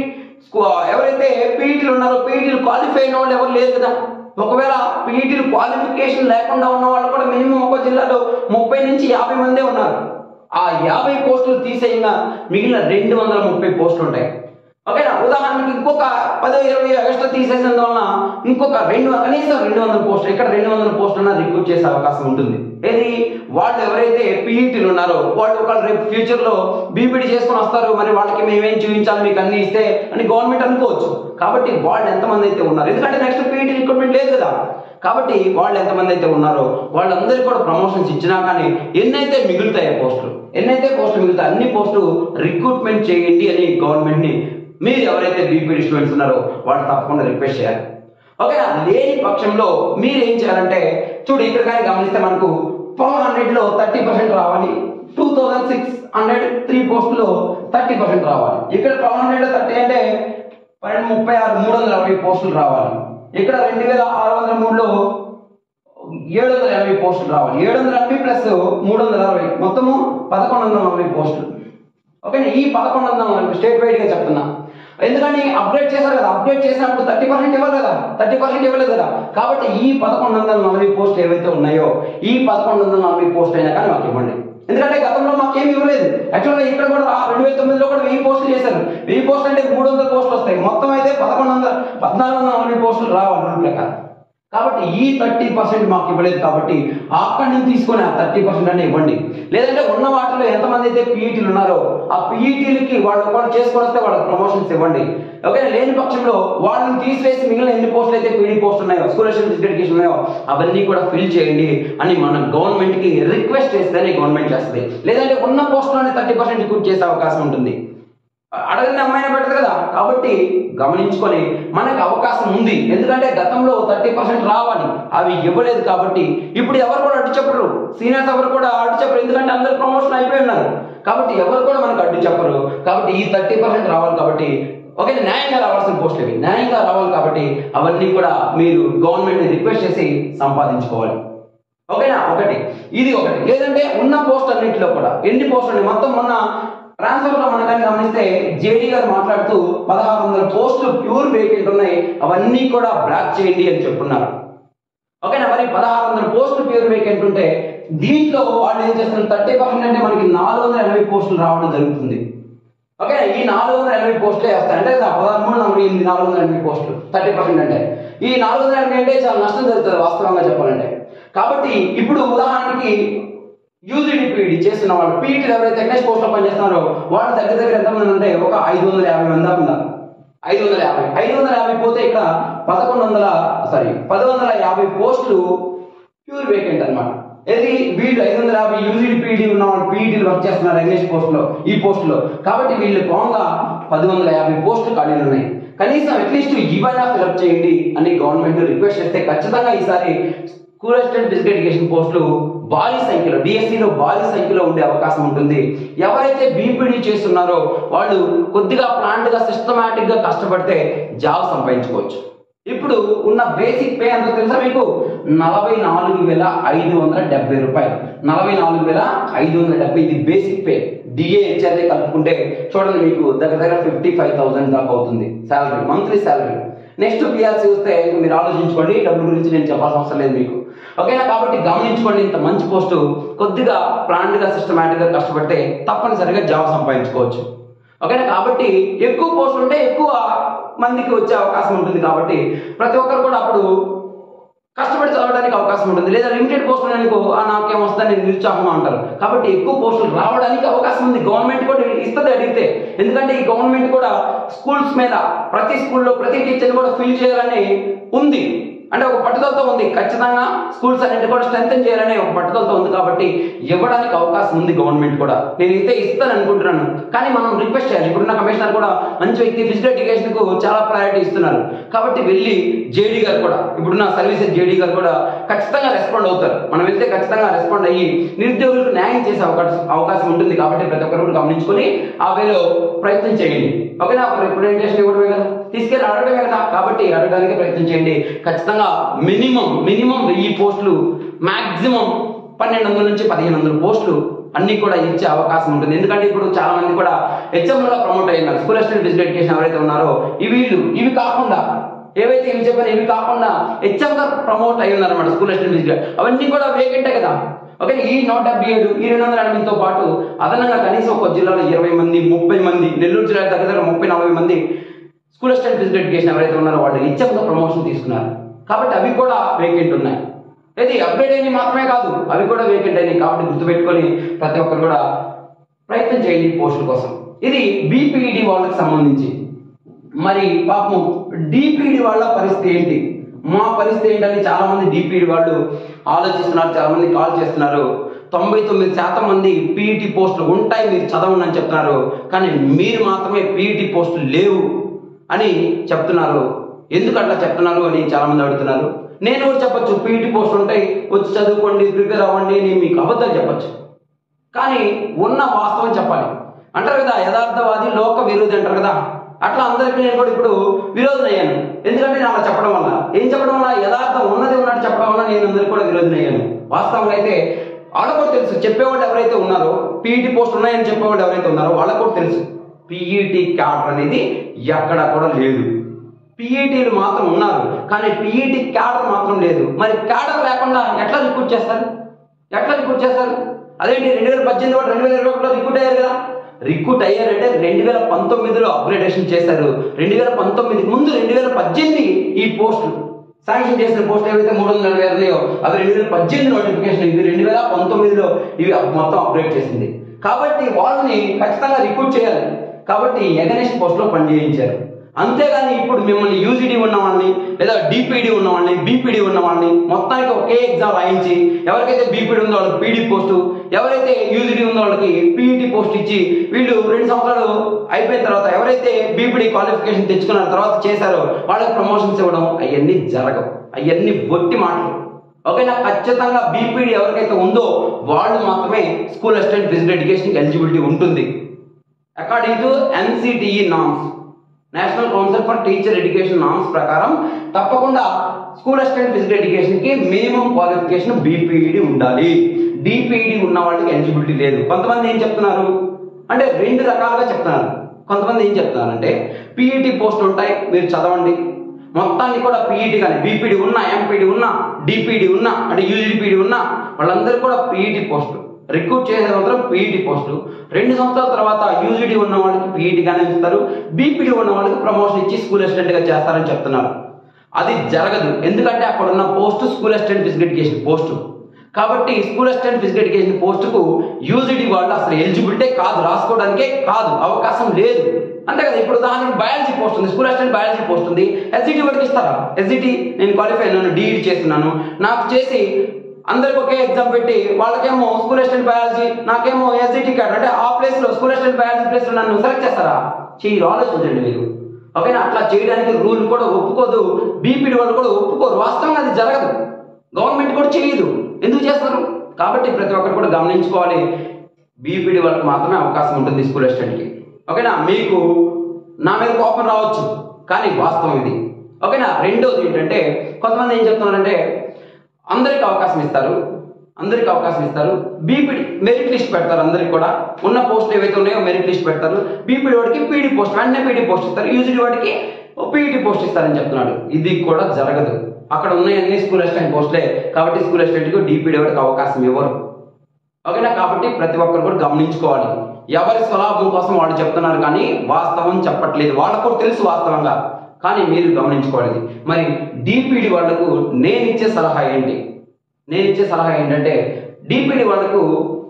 ఎవరైతే పీఈటీలు ఉన్నారో పీఈటీలు క్వాలిఫై అయిన వాళ్ళు ఎవరు లేరు కదా ఒకవేళ పీఈటీలు క్వాలిఫికేషన్ లేకుండా ఉన్న వాళ్ళు కూడా మినిమం ఒక జిల్లాలో ముప్పై నుంచి యాభై మందే ఉన్నారు ఆ యాభై పోస్టులు తీసేయంగా మిగిలిన రెండు వందల ముప్పై పోస్టులు ఉంటాయి ఓకేనా ఉదాహరణకి ఇంకొక పదో ఇరవై ఎక్స్ట్రా తీసేసినందువలన ఇంకొక రెండు కనీసం రెండు వందల పోస్టులు ఇక్కడ రెండు వందల పోస్టులు రిక్రూట్ చేసే అవకాశం ఉంటుంది ఏది వాళ్ళు ఎవరైతే పీఈటీలు ఉన్నారో వాళ్ళు ఒకళ్ళు రేపు ఫ్యూచర్ లో బీపీడీ చేసుకొని వస్తారు మరి వాళ్ళకి మేమేం చూపించాలి మీకు అన్ని ఇస్తే అని గవర్నమెంట్ అనుకోవచ్చు కాబట్టి వాళ్ళు ఎంతమంది అయితే ఉన్నారు ఎందుకంటే నెక్స్ట్ పీఈటీ రిక్రూట్మెంట్ లేదు కదా కాబట్టి వాళ్ళు ఎంతమంది అయితే ఉన్నారో వాళ్ళందరికీ కూడా ప్రమోషన్స్ ఇచ్చినా కానీ ఎన్నైతే మిగులుతాయి పోస్టులు ఎన్నైతే పోస్టులు మిగులుతాయి అన్ని పోస్టులు రిక్రూట్మెంట్ చేయండి అని గవర్నమెంట్ ని మీరు ఎవరైతే బీపీడీ స్టూడెంట్స్ ఉన్నారో వాళ్ళు తప్పకుండా రిక్వెస్ట్ చేయాలి ఓకేనా లేని పక్షంలో మీరు ఏం చేయాలంటే చూడు ఇక్కడ కానీ గమనిస్తే మనకు ట్వెల్వ్ హండ్రెడ్ లో థర్టీ పర్సెంట్ రావాలి two thousand six hundred three పోస్టులో థర్టీ పర్సెంట్ రావాలి ఇక్కడ ట్వెల్వ్ హండ్రెడ్ థర్టీ అంటే పన్నెండు ముప్పై ఆరు మూడు వందల అరవై పోస్టులు రావాలి ఇక్కడ రెండు వేల ఆరు వందల మూడులో ఏడు వందల ఎనభై పోస్టులు రావాలి ఏడు వందల ఎనభై ప్లస్ మూడు వందల అరవై మొత్తము పదకొండు వందల నలభై పోస్టులు ఓకేనా ఈ పదకొండు వందల నలభై స్టేట్ వైడ్ గా చెప్తున్నా ఎందుకని అప్డేట్ చేశారు కదా అప్డేట్ చేసినప్పుడు థర్టీ పర్సెంట్ ఇవ్వాలి కదా థర్టీ పర్సెంట్ ఇవ్వలేదు కదా కాబట్టి ఈ పదకొండు వందల నలభై పోస్టులు ఏవైతే ఉన్నాయో ఈ పదకొండు వందల నలభై పోస్టులు అయినా కానీ మాకు ఇవ్వండి ఎందుకంటే గతంలో మాకు ఏమి ఇవ్వలేదు యాక్చువల్గా ఇక్కడ కూడా రెండు వేల తొమ్మిదిలో కూడా వెయ్యి పోస్టులు చేశారు వెయ్యి పోస్టులు అంటే మూడు వందల పోస్టులు వస్తాయి మొత్తం అయితే పదకొండు వందల పద్నాలుగు వందల నలభై పోస్టులు రావాలి రూల్ ప్రకారం కాబట్టి ఈ థర్టీ పర్సెంట్ మాకు ఇవ్వలేదు కాబట్టి అక్కడి నుంచి తీసుకొని ఆ థర్టీ పర్సెంట్ అని ఇవ్వండి లేదంటే ఉన్న వాటిలో ఎంతమంది అయితే పీఈటీలు ఉన్నారో ఆ పీఈటీలకి వాళ్ళు ఒకటి చేసుకొని వస్తే వాళ్ళకి ప్రమోషన్స్ ఇవ్వండి ఓకే లేని పక్షంలో వాళ్ళని తీసివేసి మిగిలిన ఎన్ని పోస్టులు అయితే పీడీ పోస్ట్ ఉన్నాయో స్కూల్ ఎడ్యుకేషన్ ఉన్నాయో అవన్నీ కూడా ఫిల్ చేయండి అని మన గవర్నమెంట్ కి రిక్వెస్ట్ చేస్తేనే గవర్నమెంట్ చేస్తుంది లేదంటే ఉన్న పోస్టులోనే థర్టీ పర్సెంట్ రిక్రూట్ చేసే అవకాశం ఉంటుంది అడగని అమ్మాయిని పెట్టదు కదా కాబట్టి గమనించుకొని మనకు అవకాశం ఉంది ఎందుకంటే గతంలో థర్టీ పర్సెంట్ రావాలి అవి ఇవ్వలేదు కాబట్టి ఇప్పుడు ఎవరు కూడా అడ్డు చెప్పరు సీనియర్స్ ఎవరు కూడా అడ్డు చెప్పరు ఎందుకంటే అందరు ప్రమోషన్ అయిపోయి ఉన్నారు కాబట్టి ఎవరు కూడా మనకు అడ్డు చెప్పరు కాబట్టి ఈ థర్టీ పర్సెంట్ రావాలి కాబట్టి ఓకే న్యాయంగా రావాల్సిన పోస్టులు ఇవి న్యాయంగా రావాలి కాబట్టి అవన్నీ కూడా మీరు గవర్నమెంట్ రిక్వెస్ట్ చేసి సంపాదించుకోవాలి ఓకేనా ఒకటి ఇది ఒకటి లేదంటే ఉన్న పోస్ట్ అన్నింటిలో కూడా ఎన్ని పోస్టులు ఉన్నాయి మొత్తం మొన్న ట్రాన్స్ఫర్ లో మనం కానీ గమనిస్తే జేడీ గారు మాట్లాడుతూ పదహారు వందల పోస్టులు ప్యూర్ వేకెంట్ ఉన్నాయి అవన్నీ కూడా బ్లాక్ చేయండి అని చెప్పున్నారు ఓకేనా మరి పదహారు వందల పోస్టులు ప్యూర్ వేకెంట్ ఉంటే దీంట్లో వాళ్ళు ఏం చేస్తున్నారు థర్టీ పర్సెంట్ అంటే మనకి నాలుగు వందల ఎనభై పోస్టులు రావడం జరుగుతుంది ఓకే ఈ నాలుగు వందల ఎనభై పోస్టులే వస్తాయి అంటే పదహారు మూడు నలభై ఎనిమిది నాలుగు వందల ఎనభై పోస్టులు థర్టీ పర్సెంట్ అంటే ఈ నాలుగు వందల ఎనభై అంటే చాలా నష్టం జరుగుతుంది వాస్తవంగా చెప్పాలంటే కాబట్టి ఇప్పుడు ఉదాహరణకి యూజీడీపీడీ చేస్తున్న వాళ్ళు పీఈటీలు ఎవరైతే నెక్స్ట్ పోస్ట్ లో పనిచేస్తున్నారో వాళ్ళు దగ్గర దగ్గర ఎంతమంది అంటే ఒక ఐదు వందల యాభై మంది దాకా ఉన్నారు ఐదు వందల యాభై ఐదు వందల యాభై పోతే ఇక్కడ పదకొండు వందల సారీ పది వందల యాభై పోస్టులు ప్యూర్ వేకెంట్ అన్నమాట ఏది వీళ్ళు ఐదు వందల యాభై యూజీడీ పీడీ ఉన్న వాళ్ళు పీఈటీలు వర్క్ చేస్తున్నారు ఇంగ్లీష్ పోస్ట్ లో ఈ పోస్ట్ లో కాబట్టి వీళ్ళు పోగా పది వందల యాభై పోస్టులు ఖాళీలు ఉన్నాయి కనీసం అట్లీస్ట్ ఇవైనా ఫిలప్ చేయండి అని గవర్నమెంట్ రిక్వెస్ట్ చేస్తే ఖచ్చితంగా ఈసారి స్కూల్ అసిస్టెంట్ ఫిజికల్ ఎడ్యుకేషన్ పోస్టులు భారీ సంఖ్యలో డిఎస్సిలో భారీ సంఖ్యలో ఉండే అవకాశం ఉంటుంది ఎవరైతే బీపీడీ చేస్తున్నారో వాళ్ళు కొద్దిగా ప్లాంట్ గా సిస్టమాటిక్ గా కష్టపడితే జాబ్ సంపాదించుకోవచ్చు ఇప్పుడు ఉన్న బేసిక్ పే ఎంత తెలుసా మీకు నలభై నాలుగు వేల ఐదు వందల డెబ్బై రూపాయలు నలభై నాలుగు వేల ఐదు వందల డెబ్బై ఇది బేసిక్ పే డిఏ హెచ్ఆర్ఏ కలుపుకుంటే చూడండి మీకు దగ్గర దగ్గర ఫిఫ్టీ ఫైవ్ థౌసండ్ దాకా అవుతుంది salary monthly salary next PRC వస్తే మీరు ఆలోచించుకోండి డబ్బుల గురించి నేను చెప్పాల్సిన అవసరం లేదు మీకు ఓకేనా కాబట్టి గమనించుకోండి ఇంత మంచి పోస్ట్ కొద్దిగా ప్లాంట్ గా సిస్టమేటిక్ గా కష్టపడితే తప్పనిసరిగా జాబ్ సంపాదించుకోవచ్చు ఓకేనా కాబట్టి ఎక్కువ పోస్టులు ఉంటే ఎక్కువ మందికి వచ్చే అవకాశం ఉంటుంది కాబట్టి ప్రతి ఒక్కరు కూడా అప్పుడు కష్టపడి చదవడానికి అవకాశం ఉంటుంది లేదా లిమిటెడ్ పోస్టులు అనుకో "ఆ, నాకేం వస్తుంది నేను నిరుత్సాహం అంటారు కాబట్టి ఎక్కువ పోస్టులు రావడానికి అవకాశం ఉంది గవర్నమెంట్ కూడా ఇస్తుంది అడిగితే ఎందుకంటే ఈ గవర్నమెంట్ కూడా స్కూల్స్ మీద ప్రతి స్కూల్లో ప్రతి టీచర్ కూడా ఫిల్ చేయాలని ఉంది అంటే ఒక పట్టుదలతో ఉంది ఖచ్చితంగా స్కూల్స్ అన్నింటి కూడా స్ట్రెంగ్ చేయాలనే ఒక పట్టుదలతో ఉంది కాబట్టి ఇవ్వడానికి అవకాశం ఉంది గవర్నమెంట్ కూడా నేనైతే ఇస్తాను అనుకుంటున్నాను కానీ మనం రిక్వెస్ట్ చేయాలి ఇప్పుడున్న కమిషనర్ కూడా మంచి వ్యక్తి ఫిజికల్ ఎడ్యుకేషన్ కు చాలా ప్రయారిటీ ఇస్తున్నారు కాబట్టి వెళ్ళి జేడీ గారు కూడా ఇప్పుడున్న సర్వీసెస్ జేడీ గారు కూడా ఖచ్చితంగా రెస్పాండ్ అవుతారు మనం వెళ్తే ఖచ్చితంగా రెస్పాండ్ అయ్యి నిరుద్యోగులకు న్యాయం చేసే అవకాశం అవకాశం ఉంటుంది కాబట్టి ప్రతి ఒక్కరు కూడా గమనించుకొని ఆ వేలో ప్రయత్నం చేయండి ఓకేనా ఒక రిప్రజెంటేషన్ ఇవ్వడమే కదా తీసుకెళ్ళి అడగడమే కదా కాబట్టి అడగడానికి ప్రయత్నం చేయండి ఖచ్చితంగా మినిమం మినిమం వెయ్యి పోస్టులు మాక్సిమం పన్నెండు వందల నుంచి పదిహేను వందల పోస్టులు అన్ని కూడా ఇచ్చే అవకాశం ఉంటుంది ఎందుకంటే ఇప్పుడు చాలా మంది కూడా హెచ్ఎంలుగా ప్రమోట్ అయ్యారు స్కూల్ అసిస్టెంట్ ఫిజికల్ ఎడ్యుకేషన్ ఎవరైతే ఉన్నారో ఇవి వీళ్ళు ఇవి కాకుండా ఏవైతే ఇవి చెప్పాను ఇవి కాకుండా హెచ్ఎంగా ప్రమోట్ అయ్యి ఉన్నారన్నమాట స్కూల్ అసిస్టెంట్ ఫిజికల్ అవన్నీ కూడా వేకెంటే కదా ఓకే ఈ నూట డెబ్బై ఏడు ఈ రెండు వందల ఎనభైతో పాటు అదనంగా కనీసం ఒక జిల్లాలో ఇరవై మంది ముప్పై మంది నెల్లూరు జిల్లా దగ్గర దగ్గర ముప్పై నలభై మంది స్కూల్ అసిస్టెంట్ ఫిజికల్ ఎడ్యుకేషన్ ఎవరైతే ఉన్నారో వాళ్ళు హెచ్ఎంగా ప్రమోషన్ తీసుకున్నారు కాబట్టి అవి కూడా వేకెంట్ ఉన్నాయి ఇది అప్గ్రేడ్ అయినవి మాత్రమే కాదు అవి కూడా వేకెంట్ అయినాయి కాబట్టి గుర్తుపెట్టుకొని ప్రతి ఒక్కరు కూడా ప్రయత్నం చేయండి ఈ పోస్టుల కోసం ఇది బీపీఈడి వాళ్ళకి సంబంధించి మరి పాపం డిపిడి వాళ్ళ పరిస్థితి ఏంటి మా పరిస్థితి ఏంటని చాలా మంది డిపిడి వాళ్ళు ఆలోచిస్తున్నారు చాలా మంది కాల్ చేస్తున్నారు తొంభై తొమ్మిది శాతం మంది పీఈటీ పోస్టులు ఉంటాయి మీరు చదవండి అని చెప్తున్నారు కానీ మీరు మాత్రమే పీఈటీ పోస్టులు లేవు అని చెప్తున్నారు ఎందుకు అట్లా చెప్తున్నారు అని చాలా మంది అడుగుతున్నారు నేను కూడా చెప్పొచ్చు పీఈటీ పోస్టులు ఉంటాయి వచ్చి చదువుకోండి ప్రిపేర్ అవ్వండి అని మీకు అబద్ధాలు చెప్పొచ్చు కానీ ఉన్న వాస్తవం చెప్పాలి అంటారు కదా యథార్థవాది లోక విరోధి అంటారు కదా అట్లా అందరికీ నేను కూడా ఇప్పుడు విరోధం అయ్యాను ఎందుకంటే నేను అలా చెప్పడం వల్ల ఏం చెప్పడం వల్ల యథార్థం ఉన్నది ఉన్నట్టు చెప్పడం వల్ల నేను అందరికీ కూడా విరోధం అయ్యాను వాస్తవంగా అయితే వాళ్ళకు కూడా తెలుసు చెప్పేవాళ్ళు ఎవరైతే ఉన్నారో పీఈటీ పోస్ట్ ఉన్నాయని చెప్పేవాళ్ళు ఎవరైతే ఉన్నారో వాళ్ళకు కూడా తెలుసు పీఈటీ క్యాడర్ అనేది ఎక్కడ కూడా లేదు పీఈటీలు మాత్రం ఉన్నారు కానీ పీఈటీ క్యాడర్ మాత్రం లేదు మరి క్యాడర్ లేకుండా ఎట్లా రిక్రూట్ చేస్తారు ఎట్లా రిక్రూట్ చేస్తారు అదేంటి రెండు వేల పద్దెనిమిది వాడు రెండు వేల ఇరవై ఒకటిలో రిక్రూట్ అయ్యారు కదా రిక్రూట్ అయ్యారంటే రెండు వేల పంతొమ్మిదిలో అప్గ్రేడేషన్ చేశారు రెండు వేల పంతొమ్మిదికి ముందు రెండు వేల పద్దెనిమిది ఈ పోస్టులు శాంక్షన్ చేసిన పోస్టులు ఏవైతే మూడు వందల నలభై ఉన్నాయో అవి రెండు వేల పద్దెనిమిది నోటిఫికేషన్ ఇవి రెండు వేల పంతొమ్మిదిలో ఇవి మొత్తం అప్గ్రేడ్ చేసింది కాబట్టి వాళ్ళని ఖచ్చితంగా రిక్రూట్ చేయాలి కాబట్టి ఎగనెస్ట్ పోస్ట్ లో పనిచేయించారు అంతేగాని ఇప్పుడు మిమ్మల్ని యూజిడి ఉన్న వాళ్ళని లేదా డిపిడి ఉన్న వాళ్ళని బీపీడీ ఉన్న వాళ్ళని మొత్తానికి ఒకే ఎగ్జామ్ రాయించి ఎవరికైతే బీపీడీ ఉందో వాళ్ళకి పీడీ పోస్టు ఎవరైతే యూజిడి ఉందో వాళ్ళకి పీఈటీ పోస్ట్ ఇచ్చి వీళ్ళు రెండు సంవత్సరాలు అయిపోయిన తర్వాత ఎవరైతే బీపీడీ క్వాలిఫికేషన్ తెచ్చుకున్న తర్వాత చేశారో వాళ్ళకి ప్రమోషన్స్ ఇవ్వడం అవన్నీ జరగవు అవన్నీ బొట్టి మాటలు ఓకేనా ఖచ్చితంగా బీపీడీ ఎవరికైతే ఉందో వాళ్ళు మాత్రమే school assistant physical education eligibility ఉంటుంది according to NCTE norms National Council for Teacher Education norms ప్రకారం తప్పకుండా స్కూల్ అసిస్టెంట్ ఫిజికల్ ఎడ్యుకేషన్ కి మినిమం క్వాలిఫికేషన్ బీపీఈడి ఉండాలి డిపిఈడి ఉన్న వాళ్ళకి ఎలిజిబిలిటీ లేదు కొంతమంది ఏం చెప్తున్నారు అంటే రెండు రకాలుగా చెప్తున్నారు కొంతమంది ఏం చెప్తున్నారంటే పీఈటీ పోస్ట్ ఉంటాయి మీరు చదవండి మొత్తాన్ని కూడా పీఈటీ కానీ బీపీడీ ఉన్నా ఎంపీడీ ఉన్నా డిపిడి ఉన్నా అంటే యూజీపీడీ ఉన్నా వాళ్ళందరూ కూడా పీఈటీ పోస్టులు రిక్రూట్ చేసే మాత్రం పీఈటీ పోస్టులు రెండు సంవత్సరాల తర్వాత యూజీడీ ఉన్న వాళ్ళకి పీఈటీ గానే ఇస్తారు బీపీడీ ఉన్న వాళ్ళకి ప్రమోషన్ ఇచ్చి స్కూల్ అసిస్టెంట్ గా చేస్తారని చెప్తున్నారు అది జరగదు ఎందుకంటే అక్కడ ఉన్న post school assistant physical education post కాబట్టి స్కూల్ అసిస్టెంట్ ఫిజికల్ ఎడ్యుకేషన్ పోస్టుకు యూజీడీ వాళ్ళు అసలు ఎలిజిబిలిటీ కాదు రాసుకోవడానికే కాదు అవకాశం లేదు అంతే కదా ఇప్పుడు దానికి బయాలజీ పోస్ట్ ఉంది స్కూల్ అసిస్టెంట్ బయాలజీ పోస్ట్ ఉంది ఎస్జిటి వాడికి ఇస్తారా ఎస్జిటి నేను క్వాలిఫై అయినాను డిఈడి చేస్తున్నాను నాకు చేసి అందరికి ఒకే ఎగ్జామ్ పెట్టి వాళ్ళకేమో స్కూల్ అసిస్టెంట్ బయాలజీ నాకేమో ఎస్జిటి కార్డ్ అంటే ఆ ప్లేస్ లో స్కూల్ అసిస్టెంట్ బయాలజీ ప్లేస్ లో నన్ను సెలెక్ట్ చేస్తారా చెయ్యి ఆలోచించండి మీరు ఓకేనా అట్లా చేయడానికి రూల్ కూడా ఒప్పుకోదు బీపీడీ వాళ్ళు కూడా ఒప్పుకోరు వాస్తవంగా అది జరగదు గవర్నమెంట్ కూడా చేయదు ఎందుకు చేస్తారు కాబట్టి ప్రతి ఒక్కరు కూడా గమనించుకోవాలి బీపీడీ వాళ్ళకి మాత్రమే అవకాశం ఉంటుంది స్కూల్ అసిస్టెంట్కి ఓకేనా మీకు నా మీద కోపం రావచ్చు కానీ వాస్తవం ఇది ఓకేనా రెండోది ఏంటంటే కొంతమంది ఏం చెప్తున్నారంటే అందరికి అవకాశం ఇస్తారు అందరికి అవకాశం ఇస్తారు బీపీడీ మెరిట్ లిస్ట్ పెడతారు అందరికి కూడా ఉన్న పోస్ట్ ఏవైతే ఉన్నాయో మెరిట్ లిస్ట్ పెడతారు బీపీడీ వాడికి పీడీ పోస్ట్ వెంటనే పీడీ పోస్ట్ ఇస్తారు యూజీడీ వాడికి పీఈటీ పోస్ట్ ఇస్తారని చెప్తున్నాడు ఇది కూడా జరగదు అక్కడ ఉన్న అన్ని స్కూల్ అసిస్టెంట్ పోస్టులే కాబట్టి స్కూల్ అసిస్టెంట్కి డీపీడీ వాడికి అవకాశం ఇవ్వరు ఓకేనా కాబట్టి ప్రతి ఒక్కరు కూడా గమనించుకోవాలి ఎవరి స్వలాభం కోసం వాళ్ళు చెప్తున్నారు కానీ వాస్తవం చెప్పట్లేదు వాళ్ళకు కూడా తెలుసు వాస్తవంగా కానీ మీరు గమనించుకోవాలి మరి డిపిడి వాళ్లకు నేను ఇచ్చే సలహా ఏంటి నేను ఇచ్చే సలహా ఏంటంటే డిపిడి వాళ్లకు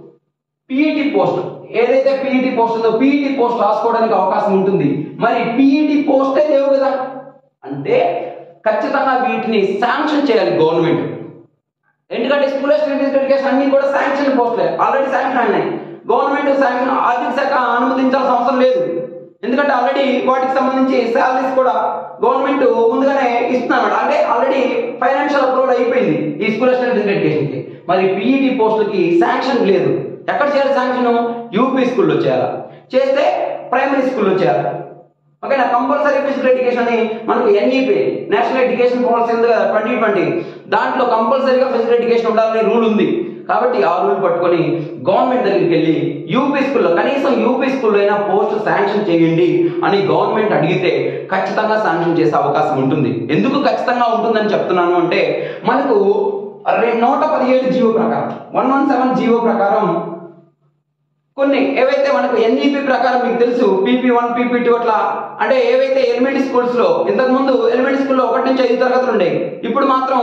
పీఈటీ పోస్ట్ ఏదైతే పీఈటీ పోస్ట్ ఉందో పీఈటీ పోస్ట్ రాసుకోవడానికి అవకాశం ఉంటుంది మరి పీఈటీ పోస్టే లేవు కదా అంటే ఖచ్చితంగా వీటిని శాంక్షన్ చేయాలి గవర్నమెంట్ ఎందుకంటే స్కూల్ అసిస్టెంట్ ఎడ్యుకేషన్ అన్ని కూడా శాంక్షన్ పోస్టులే ఆల్రెడీ శాంక్షన్ అయినాయి గవర్నమెంట్ శాంక్షన్ ఆర్థిక శాఖ అనుమతించాల్సిన అవసరం లేదు ఎందుకంటే ఆల్రెడీ వాటికి సంబంధించి శాలరీస్ కూడా గవర్నమెంట్ ముందుగానే ఇస్తున్నారు అంటే ఆల్రెడీ ఫైనాన్షియల్ అప్రూవల్ అయిపోయింది ఈ స్కూల్ అసిస్టెంట్ ఎడ్యుకేషన్ కి మరి పీఈటీ పోస్టులకి శాంక్షన్ లేదు ఎక్కడ చేయాలి శాంక్షన్ యూపీ స్కూల్లో చేయాలి చేస్తే ప్రైమరీ స్కూల్లో చేయాలి ఓకేనా కంపల్సరీ ఫిజికల్ ఎడ్యుకేషన్ అని మనకు ఎన్ఈపీ నేషనల్ ఎడ్యుకేషన్ పాలసీ ఉంది కదా ట్వంటీ ట్వంటీ దాంట్లో కంపల్సరీగా ఫిజికల్ ఎడ్యుకేషన్ ఉండాలని రూల్ ఉంది కాబట్టి ఆ రూల్ పట్టుకొని గవర్నమెంట్ దగ్గరికి వెళ్ళి యూపీ స్కూల్లో కనీసం యూపీ స్కూల్లో అయినా పోస్ట్ శాంక్షన్ చేయండి అని గవర్నమెంట్ అడిగితే ఖచ్చితంగా శాంక్షన్ చేసే అవకాశం ఉంటుంది ఎందుకు ఖచ్చితంగా ఉంటుందని చెప్తున్నాను అంటే మనకు రె- నూట పదిహేడు జీవో ప్రకారం వన్ వన్ సెవెన్ జీవో ప్రకారం కొన్ని ఏవైతే మనకు ఎన్ఈపి ప్రకారం మీకు తెలుసు పీపీ వన్ పీపీ టూ అట్లా అంటే ఏవైతే ఎలిమెంటరీ స్కూల్స్ లో ఇంతకు ముందు ఎలిమెంటరీ స్కూల్లో ఒకటి నుంచి ఐదు తరగతులు ఉండేవి ఇప్పుడు మాత్రం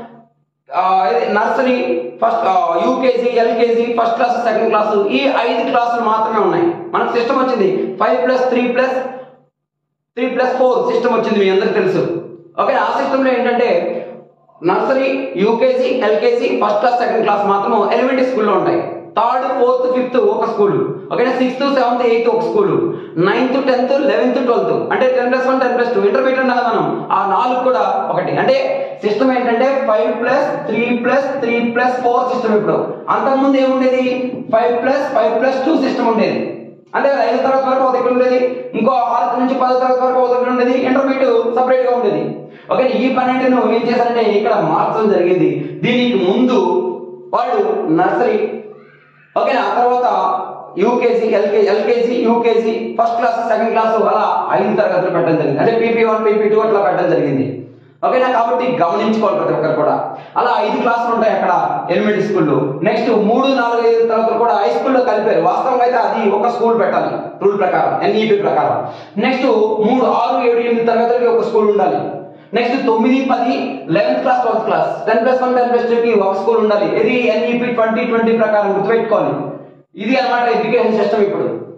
nursery first UKG LKG first class second class ఈ ఐదు క్లాసులు మాత్రమే ఉన్నాయి మనకు సిస్టమ్ వచ్చింది five plus three plus three plus four system వచ్చింది మీ అందరికి తెలుసు ఓకే ఆ సిస్టంలో ఏంటంటే nursery UKG LKG first class second class మాత్రం ఎలిమెంటరీ స్కూల్లో ఉంటాయి థర్డ్ ఫోర్త్ ఫిఫ్త్ ఒక స్కూల్ ఓకేనా సిక్స్త్ సెవెంత్ ఎయిత్ ఒక school ninth tenth eleventh twelfth అంటే ten plus one ten plus two intermediate ఉండాలి మనం ఆ నాలుగు కూడా ఒకటి అంటే సిస్టమ్ ఏంటంటే five plus three plus three plus four system ఇప్పుడు అంతకుముందు ఏముండేది five plus five plus two system ఉండేది అంటే ఐదో తరగతి వరకు ఒక దగ్గర ఉండేది ఇంకో ఆరు నుంచి పదో తరగతి వరకు ఒక దగ్గర ఉండేది ఇంటర్మీడియట్ సపరేట్ గా ఉండేది ఓకే ఈ పన్నెండును ఏం చేశారంటే ఇక్కడ మార్చడం జరిగింది దీనికి ముందు వాళ్ళు నర్సరీ ఓకే ఆ తర్వాత UKG LKG LKG UKG first class second class అలా ఐదు తరగతులు పెట్టడం జరిగింది అంటే పీపీ వన్ పీపీ టూ అట్లా పెట్టడం జరిగింది ఓకేనా కాబట్టి గమనించుకోవాలి ప్రతి ఒక్కరు కూడా అలా ఐదు క్లాసులు ఉంటాయి అక్కడ ఎలిమెంటరీ స్కూల్లో నెక్స్ట్ మూడు నాలుగు ఐదు తరగతులు కూడా హై స్కూల్లో కలిపారు వాస్తవంగా అయితే అది ఒక స్కూల్ పెట్టాలి రూల్ ప్రకారం ఎన్ఈపి ప్రకారం నెక్స్ట్ మూడు ఆరు ఏడు ఎనిమిది తరగతులకి ఒక స్కూల్ ఉండాలి నెక్స్ట్ తొమ్మిది పది eleventh class twelfth class ten plus one ten plus two కి ఒక స్కూల్ ఉండాలి ఇది ఎన్ఈపి ట్వంటీ ట్వంటీ ప్రకారం గుర్తుపెట్టుకోవాలి ఇది అన్నమాట ఎడ్యుకేషన్ సిస్టమ్ ఇప్పుడు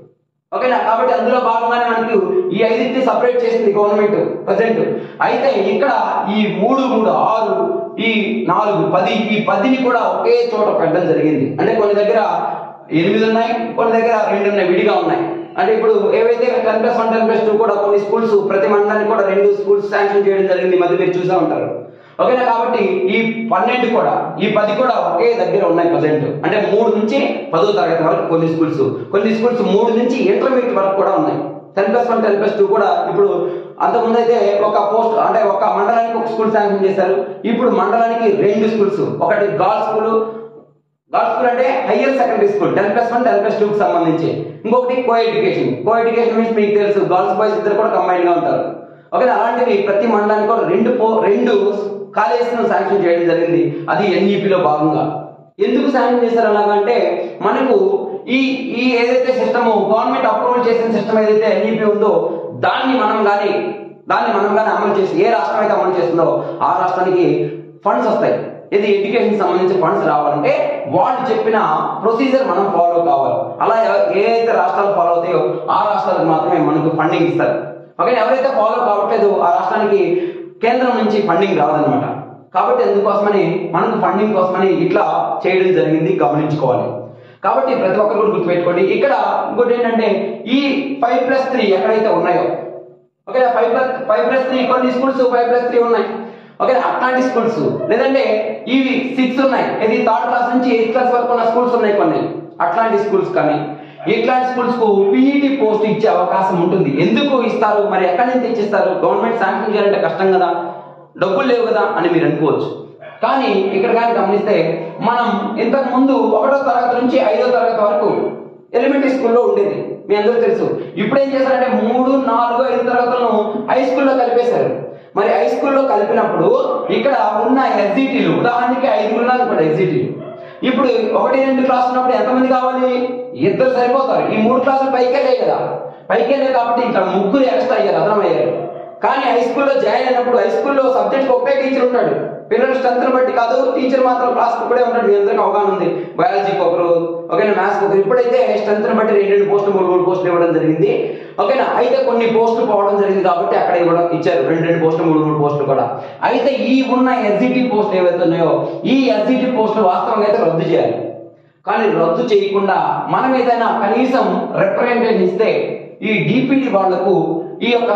ఓకేనా కాబట్టి అందులో భాగంగానే మనకు ఈ ఐదింటిని సపరేట్ చేసింది గవర్నమెంట్ ప్రజెంట్ అయితే ఇక్కడ ఈ మూడు మూడు ఆరు ఈ నాలుగు పది ఈ పదిని కూడా ఒకే చోట పెట్టడం జరిగింది అంటే కొన్ని దగ్గర ఎనిమిది ఉన్నాయి కొన్ని దగ్గర రెండు ఉన్నాయి విడిగా ఉన్నాయి అంటే ఇప్పుడు ఏవైతే ten plus one ten plus two కూడా కొన్ని స్కూల్స్ ప్రతి మండలానికి కూడా రెండు స్కూల్స్ శాంక్షన్ చేయడం జరిగింది ఈ మధ్య మీరు చూసా ఉంటారు ఓకేనా కాబట్టి ఈ పన్నెండు కూడా ఈ పది కూడా ఒకే దగ్గర ఉన్నాయి ప్రజెంట్ అంటే మూడు నుంచి పదో తరగతి వరకు కొన్ని స్కూల్స్ కొన్ని స్కూల్స్ మూడు నుంచి ఇంటర్మీడియట్ వరకు కూడా ఉన్నాయి ten plus one ten plus two కూడా ఇప్పుడు అంతకుముందు అయితే ఒక పోస్ట్ అంటే ఒక మండలానికి ఒక స్కూల్ శాంక్షన్ చేశారు ఇప్పుడు మండలానికి రెండు స్కూల్స్ ఒకటి గర్ల్స్ స్కూల్ గర్ల్స్ స్కూల్ అంటే higher secondary school ten plus one ten plus two కి సంబంధించి ఇంకొకటి co education co education means మీకు తెలుసు గర్ల్స్ బాయ్స్ ఇద్దరు కూడా కంబైన్ గా ఉంటారు ఓకే అలాంటివి ప్రతి మండలానికి కూడా రెండు పో రెండు కాలేజెస్ శాంక్షన్ చేయడం జరిగింది అది ఎన్ఈపిలో భాగంగా ఎందుకు శాంక్షన్ చేశారు అలాగంటే మనకు ఈ ఈ ఏదైతే సిస్టమ్ గవర్నమెంట్ అప్రూవల్ చేసిన సిస్టమ్ ఏదైతే ఎన్ఈపి ఉందో దాన్ని మనం కానీ దాన్ని మనం కానీ అమలు చేసి ఏ రాష్ట్రం అయితే అమలు చేస్తుందో ఆ రాష్ట్రానికి ఫండ్స్ వస్తాయి ఇది ఎడ్యుకేషన్ సంబంధించి ఫండ్స్ రావాలంటే వాళ్ళు చెప్పిన ప్రొసీజర్ మనం ఫాలో కావాలి అలా ఎవ- ఏ అయితే రాష్ట్రాలు ఫాలో అవుతాయో ఆ రాష్ట్రాలకు మాత్రమే మనకు ఫండింగ్ ఇస్తారు ఓకే ఎవరైతే ఫాలో కావట్లేదు ఆ రాష్ట్రానికి కేంద్రం నుంచి ఫండింగ్ రాదనమాట కాబట్టి ఎందుకోసమని మనకు ఫండింగ్ కోసమని ఇట్లా చేయడం జరిగింది గమనించుకోవాలి కాబట్టి ప్రతి ఒక్కరు కూడా గుర్తుపెట్టుకోండి ఇక్కడ ఇంకోటి ఏంటంటే ఈ ఫైవ్ ప్లస్ త్రీ ఎక్కడైతే ఉన్నాయో okay five plus five plus three కొన్ని స్కూల్స్ ఫైవ్ ప్లస్ త్రీ ఉన్నాయి ఓకే అట్లాంటి స్కూల్స్ లేదంటే ఇవి సిక్స్ ఉన్నాయి ఇది థర్డ్ క్లాస్ నుంచి ఎయిత్ క్లాస్ వరకు ఉన్న స్కూల్స్ ఉన్నాయి కొన్ని అట్లాంటి స్కూల్స్ కానీ ఇట్లాంటి స్కూల్స్ కు పీఈటీ పోస్ట్ ఇచ్చే అవకాశం ఉంటుంది ఎందుకు ఇస్తారు మరి ఎక్కడి నుంచి తెచ్చిస్తారు గవర్నమెంట్ శాంక్షన్ చేయాలంటే కష్టం కదా డబ్బులు లేవు కదా అని మీరు అనుకోవచ్చు కానీ ఇక్కడ కానీ గమనిస్తే మనం ఇంతకు ముందు ఒకటో తరగతి నుంచి ఐదో తరగతి వరకు ఎలిమెంటరీ స్కూల్లో ఉండేది మీ అందరూ తెలుసు ఇప్పుడు ఏం చేశారంటే మూడు నాలుగు ఐదు తరగతులను హై స్కూల్లో కలిపేశారు మరి హై స్కూల్లో కలిపినప్పుడు ఇక్కడ ఉన్న ఎస్జిటీలు ఉదాహరణకి ఐదుగురు ఉన్నారు ఇప్పుడు ఎస్జిటీలు ఇప్పుడు ఒకటి రెండు క్లాస్ ఉన్నప్పుడు ఎంతమంది కావాలి ఇద్దరు సరిపోతారు ఈ మూడు క్లాసులు పైకి వెళ్ళాయి కదా పైకి వెళ్ళాయి కాబట్టి ఇంకా ముగ్గురు ఎక్స్ట్రా అయ్యారు అర్థమయ్యారు కానీ హై స్కూల్లో జాయిన్ అయినప్పుడు హై స్కూల్లో సబ్జెక్ట్ ఒకే టీచర్ ఉంటాడు పిల్లల స్ట్రెంత్ బట్టి కాదు టీచర్ మాత్రం క్లాస్ ఒకడే ఉంటాడు మీ అందరికీ అవగాహన ఉంది బయాలజీకి ఒకరు ఓకేనా మ్యాథ్స్ ఒకరు ఇప్పుడైతే స్ట్రెంత్ బట్టి రెండు రెండు పోస్టులు మూడు మూడు పోస్టులు ఇవ్వడం జరిగింది ఓకేనా అయితే కొన్ని పోస్టులు పోవడం జరిగింది కాబట్టి అక్కడ ఇవ్వడం ఇచ్చారు రెండు రెండు పోస్టులు మూడు మూడు పోస్టులు కూడా అయితే ఈ ఉన్న ఎస్జిటి పోస్టులు ఏవైతే ఉన్నాయో ఈ ఎస్జిటి పోస్టులు వాస్తవంగా అయితే రద్దు చేయాలి కానీ రద్దు చేయకుండా మనం ఏదైనా కనీసం రిప్రజెంటేషన్ ఇస్తే ఈ డిపిడి వాళ్లకు ఈ యొక్క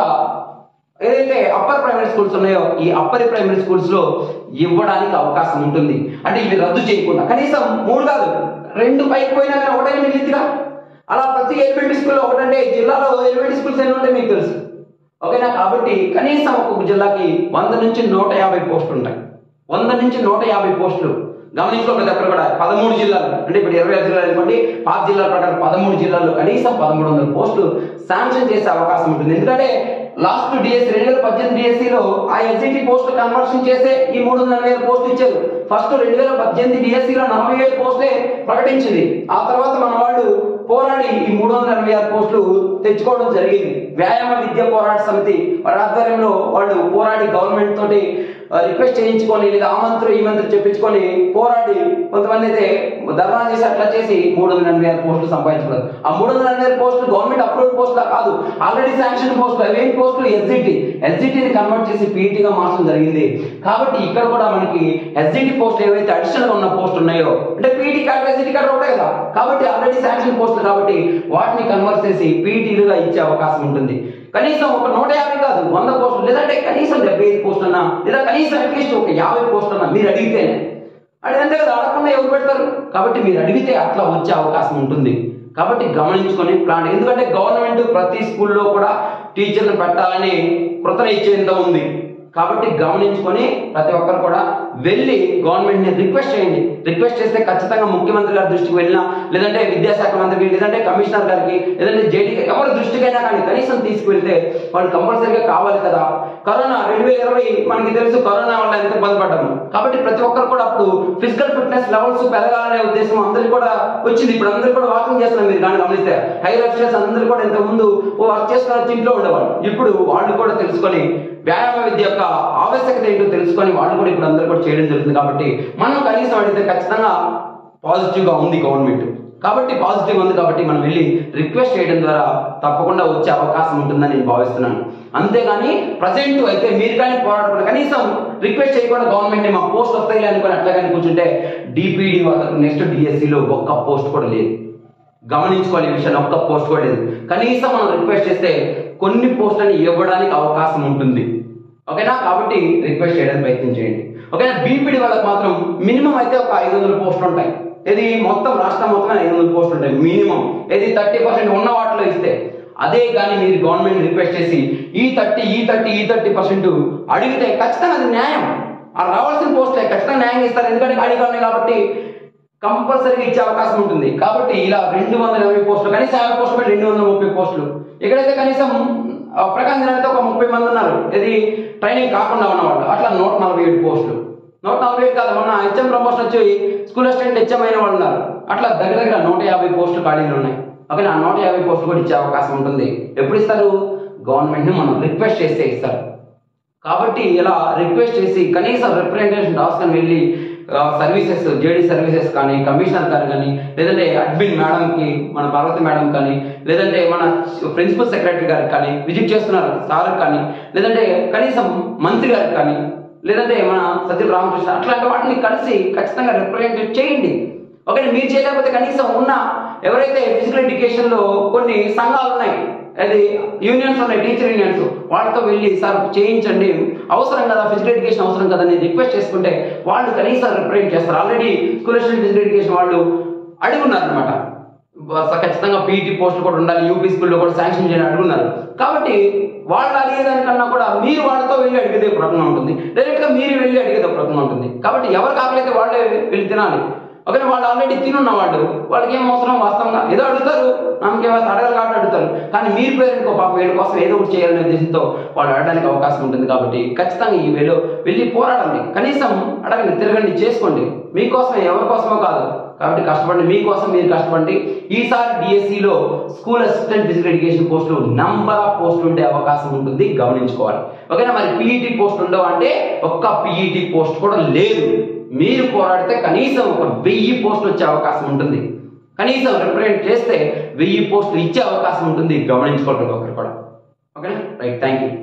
ఏదైతే అప్పర్ ప్రైమరీ స్కూల్స్ ఉన్నాయో ఈ అప్పర్ ప్రైమరీ స్కూల్స్ లో ఇవ్వడానికి అవకాశం ఉంటుంది అంటే ఇవి రద్దు చేయకుండా కనీసం మూడు కాదు రెండు పైకి పోయినా కానీ ఒకటే మిగిలిందిగా అలా ప్రతి ఎలిమెంటరీ స్కూల్లో ఒకటంటే జిల్లాలో ఎలిమెంటరీ స్కూల్స్ ఎన్ని ఉంటాయి మీకు తెలుసు ఓకేనా కాబట్టి కనీసం ఒక్కొక్క జిల్లాకి వంద నుంచి నూట యాభై పోస్టులు ఉంటాయి వంద నుంచి నూట యాభై పోస్టులు గమనించుకో ప్రతి ఒక్కరు కూడా పదమూడు జిల్లాలు అంటే ఇప్పుడు ఇరవై ఐదు జిల్లాలు అనుకోండి పాత జిల్లాల ప్రకారం పదమూడు జిల్లాల్లో కనీసం పదమూడు వందల పోస్టులు శాంక్షన్ చేసే అవకాశం ఉంటుంది ఎందుకంటే లాస్ట్ డిఎస్సి రెండు వేల పద్దెనిమిది డిఎస్సిలో ఆ ఎస్ఐటి పోస్టులు కన్వర్షన్ చేసే ఈ మూడు వందల వేల పోస్టులు ఇచ్చారు ఫస్ట్ రెండు వేల పద్దెనిమిది డిఎస్సిలో నలభై వేల పోస్టులే ప్రకటించింది ఆ తర్వాత మన వాళ్ళు పోరాడి ఈ మూడు వందల ఎనభై ఆరు పోస్టులు తెచ్చుకోవడం జరిగింది వ్యాయామ విద్య పోరాట సమితి వారి ఆధ్వర్యంలో వాళ్ళు పోరాడి గవర్నమెంట్ తోటి రిక్వెస్ట్ చేయించుకొని లేదా ఆ మంత్రి ఈ మంత్రి చెప్పించుకొని పోరాడి కొంతమంది అయితే ధర్నా చేసి అట్లా చేసి మూడు వందల ఎనభై ఆరు పోస్టులు సంపాదించుకున్నారు ఆ మూడు వందల ఎనభై ఆరు పోస్టులు గవర్నమెంట్ అప్రూవ్డ్ పోస్టులా కాదు ఆల్రెడీ శాంక్షన్ పోస్టులు అవేం పోస్టులు ఎస్జిటి ఎస్జిటిని కన్వర్ట్ చేసి పీఈటీగా మార్చడం జరిగింది కాబట్టి ఇక్కడ కూడా మనకి ఎస్జిటి పోస్టులు ఏవైతే అడిషనల్ గా ఉన్న పోస్ట్ ఉన్నాయో అంటే పీఈటీ కార్డు ఎస్జిటి కార్డు ఒకటే కదా కాబట్టి ఆల్రెడీ శాంక్షన్ పోస్టులు కాబట్టి వాటిని కన్వర్ట్ చేసి పీఈటీలుగా ఇచ్చే అవకాశం ఉంటుంది కనీసం ఒక నూట యాభై కాదు వంద పోస్టులు లేదంటే కనీసం డెబ్బై ఐదు పోస్టులు అన్నా లేదా కనీసం అట్లీస్ట్ ఒక యాభై పోస్టులు అన్నా మీరు అడిగితేనే అడిగితే కదా అడగకుండా ఎవరు పెడతారు కాబట్టి మీరు అడిగితే అట్లా వచ్చే అవకాశం ఉంటుంది కాబట్టి గమనించుకొని ప్లాన్ ఎందుకంటే గవర్నమెంట్ ప్రతి స్కూల్లో కూడా టీచర్లు పెట్టాలని కృతన ఇచ్చేంత ఉంది కాబట్టి గమనించుకొని ప్రతి ఒక్కరు కూడా వెళ్ళి గవర్నమెంట్ ని రిక్వెస్ట్ చేయండి రిక్వెస్ట్ చేస్తే ఖచ్చితంగా ముఖ్యమంత్రి గారి దృష్టికి వెళ్ళినా లేదంటే విద్యాశాఖ మంత్రికి లేదంటే కమిషనర్ గారికి లేదంటే జేడీ ఎవరి దృష్టికైనా కానీ కనీసం తీసుకువెళ్తే వాళ్ళు కంపల్సరీగా కావాలి కదా కరోనా రెండు వేల ఇరవై మనకి తెలుసు కరోనా వల్ల ఎంత ఇబ్బంది పడ్డాము కాబట్టి ప్రతి ఒక్కరు కూడా అప్పుడు ఫిజికల్ ఫిట్నెస్ లెవెల్స్ పెరగాలనే ఉద్దేశం అందరికి కూడా వచ్చింది ఇప్పుడు అందరూ కూడా వాకింగ్ చేస్తున్నారు మీరు కానీ గమనిస్తే హై ఆఫీసర్స్ అందరూ కూడా ఇంతకు ముందు వర్క్ చేసుకుని వచ్చి ఇంట్లో ఉండేవాళ్ళు ఇప్పుడు వాళ్ళు కూడా తెలుసుకొని వ్యాయామ విద్య యొక్క ఆవశ్యకత ఏంటో తెలుసుకొని వాళ్ళు కూడా ఇప్పుడు అందరూ కూడా చేయడం జరుగుతుంది కాబట్టి మనం కనీసం అడిగితే ఖచ్చితంగా పాజిటివ్ గా ఉంది గవర్నమెంట్ కాబట్టి పాజిటివ్ ఉంది కాబట్టి మనం వెళ్ళి రిక్వెస్ట్ చేయడం ద్వారా తప్పకుండా వచ్చే అవకాశం ఉంటుందని నేను భావిస్తున్నాను అంతేగాని ప్రజెంట్ అయితే మీరు కానీ పోరాడకుండా కనీసం రిక్వెస్ట్ చేయకుండా గవర్నమెంట్ మా పోస్ట్ వస్తాయి అనుకుని అట్లా కానీ కూర్చుంటే డిపిడి వాళ్ళకు నెక్స్ట్ డిఎస్సిలో ఒక్క పోస్ట్ కూడా లేదు గమనించుకోవాలి ఈ విషయాన్ని ఒక్క పోస్ట్ కూడా లేదు కనీసం మనం రిక్వెస్ట్ చేస్తే కొన్ని పోస్టులను ఇవ్వడానికి అవకాశం ఉంటుంది ఓకేనా కాబట్టి రిక్వెస్ట్ చేయడానికి ప్రయత్నం చేయండి ఓకేనా బీపీడీ వాళ్ళకి మాత్రం మినిమం అయితే ఒక ఐదు వందల పోస్టులు ఉంటాయి ఇది మొత్తం రాష్ట్రం మొత్తం ఐదు వందల పోస్టులు ఉంటాయి మినిమం ఇది థర్టీ పర్సెంట్ ఉన్న వాటిలో ఇస్తే అదే కానీ మీరు గవర్నమెంట్ రిక్వెస్ట్ చేసి ఈ థర్టీ ఈ థర్టీ ఈ థర్టీ పర్సెంట్ అడిగితే ఖచ్చితంగా అది న్యాయం ఆ రావాల్సిన పోస్టులే ఖచ్చితంగా న్యాయం ఇస్తారు ఎందుకంటే ఖాళీగా ఉన్నాయి కాబట్టి కంపల్సరీగా ఇచ్చే అవకాశం ఉంటుంది కాబట్టి ఇలా రెండు వందల ఇరవై పోస్టులు కనీసం యాభై పోస్టులు పెట్టి రెండు వందల ముప్పై పోస్టులు ఇక్కడైతే కనీసం ఆ, ప్రకాశం జిల్లా అయితే ఒక ముప్పై మంది ఉన్నారు ఇది ట్రైనింగ్ కాకుండా ఉన్నవాళ్ళు అట్లా నూట నలభై ఏడు పోస్టులు నూట నలభై ఏడు కాదు మొన్న హెచ్ఎం ప్రమోషన్ వచ్చి స్కూల్ అసిస్టెంట్ హెచ్ఎం అయిన వాళ్ళు ఉన్నారు అట్లా దగ్గర దగ్గర నూట యాభై పోస్టులు ఖాళీలు ఉన్నాయి ఓకే ఆ నూట యాభై పోస్టులు కూడా ఇచ్చే అవకాశం ఉంటుంది ఎప్పుడు ఇస్తారు గవర్నమెంట్ని మనం రిక్వెస్ట్ చేస్తే ఇస్తారు కాబట్టి ఇలా రిక్వెస్ట్ చేసి కనీసం రిప్రజెంటేషన్ టాస్క్ అని వెళ్ళి సర్వీసెస్ జేడీ సర్వీసెస్ కానీ కమిషనర్ గారు కానీ లేదంటే అడ్మిన్ మేడంకి మన పార్వతి మేడం కానీ లేదంటే మన ప్రిన్సిపల్ సెక్రటరీ గారికి కానీ విజిట్ చేస్తున్నారు సార్ కానీ లేదంటే కనీసం మంత్రి గారికి కానీ లేదంటే మన సత్య రామకృష్ణ అట్లాంటి వాటిని కలిసి ఖచ్చితంగా రిప్రజెంటేట్ చేయండి ఓకే మీరు చేయలేకపోతే కనీసం ఉన్న ఎవరైతే ఫిజికల్ ఎడ్యుకేషన్ లో కొన్ని సంఘాలు ఉన్నాయి అది యూనియన్స్ ఉన్నాయి టీచర్ యూనియన్స్ వాళ్ళతో వెళ్ళి సార్ చేయించండి అవసరం కదా ఫిజికల్ ఎడ్యుకేషన్ అవసరం కదా అని రిక్వెస్ట్ చేసుకుంటే వాళ్ళు కనీసం రిప్రజెంట్ చేస్తారు ఆల్రెడీ స్కూల్ ఫిజికల్ ఎడ్యుకేషన్ వాళ్ళు అడిగి ఉన్నారనమాట ఖచ్చితంగా పీఈటీ పోస్టులు కూడా ఉండాలి యూపీ స్కూల్లో కూడా శాంక్షన్ చేయని అడుగున్నారు కాబట్టి వాళ్ళు అడిగేదానికన్నా కూడా మీరు వాళ్ళతో వెళ్ళి అడిగేదే ఒక రకంగా ఉంటుంది డైరెక్ట్ గా మీరు వెళ్ళి అడిగేది ఒక రకంగా ఉంటుంది కాబట్టి ఎవరు కాకలైతే వాళ్ళే వెళ్ళి తినాలి ఒకవేళ వాళ్ళు ఆల్రెడీ తినున్న వాళ్ళు వాళ్ళకి ఏం అవసరం వాస్తవంగా ఏదో అడుగుతారు నమ్మకేమో అడగాలి కాబట్టి అడుగుతారు కానీ మీరు పేరెంట్ పాప వీళ్ళ కోసం ఏదో ఒకటి చేయాలనే ఉద్దేశంతో వాళ్ళు అడగడానికి అవకాశం ఉంటుంది కాబట్టి ఖచ్చితంగా ఈ వేలో వెళ్ళి పోరాడండి కనీసం అడగండి తిరగండి చేసుకోండి మీకోసం ఎవరి కోసమో కాదు కాబట్టి కష్టపడండి మీకోసం మీరు కష్టపడండి ఈసారి డిఎస్సిలో స్కూల్ అసిస్టెంట్ ఫిజికల్ ఎడ్యుకేషన్ పోస్టులు నంబర్ ఆఫ్ పోస్టులు ఉండే అవకాశం ఉంటుంది గమనించుకోవాలి ఓకేనా మరి పీఈటీ పోస్ట్ ఉండవు అంటే ఒక్క పీఈటీ పోస్ట్ కూడా లేదు మీరు పోరాడితే కనీసం ఒక వెయ్యి పోస్టులు వచ్చే అవకాశం ఉంటుంది కనీసం రిప్రజెంట్ చేస్తే వెయ్యి పోస్టులు ఇచ్చే అవకాశం ఉంటుంది గమనించుకోవడం ఒకరు కూడా ఓకేనా రైట్ థ్యాంక్ యూ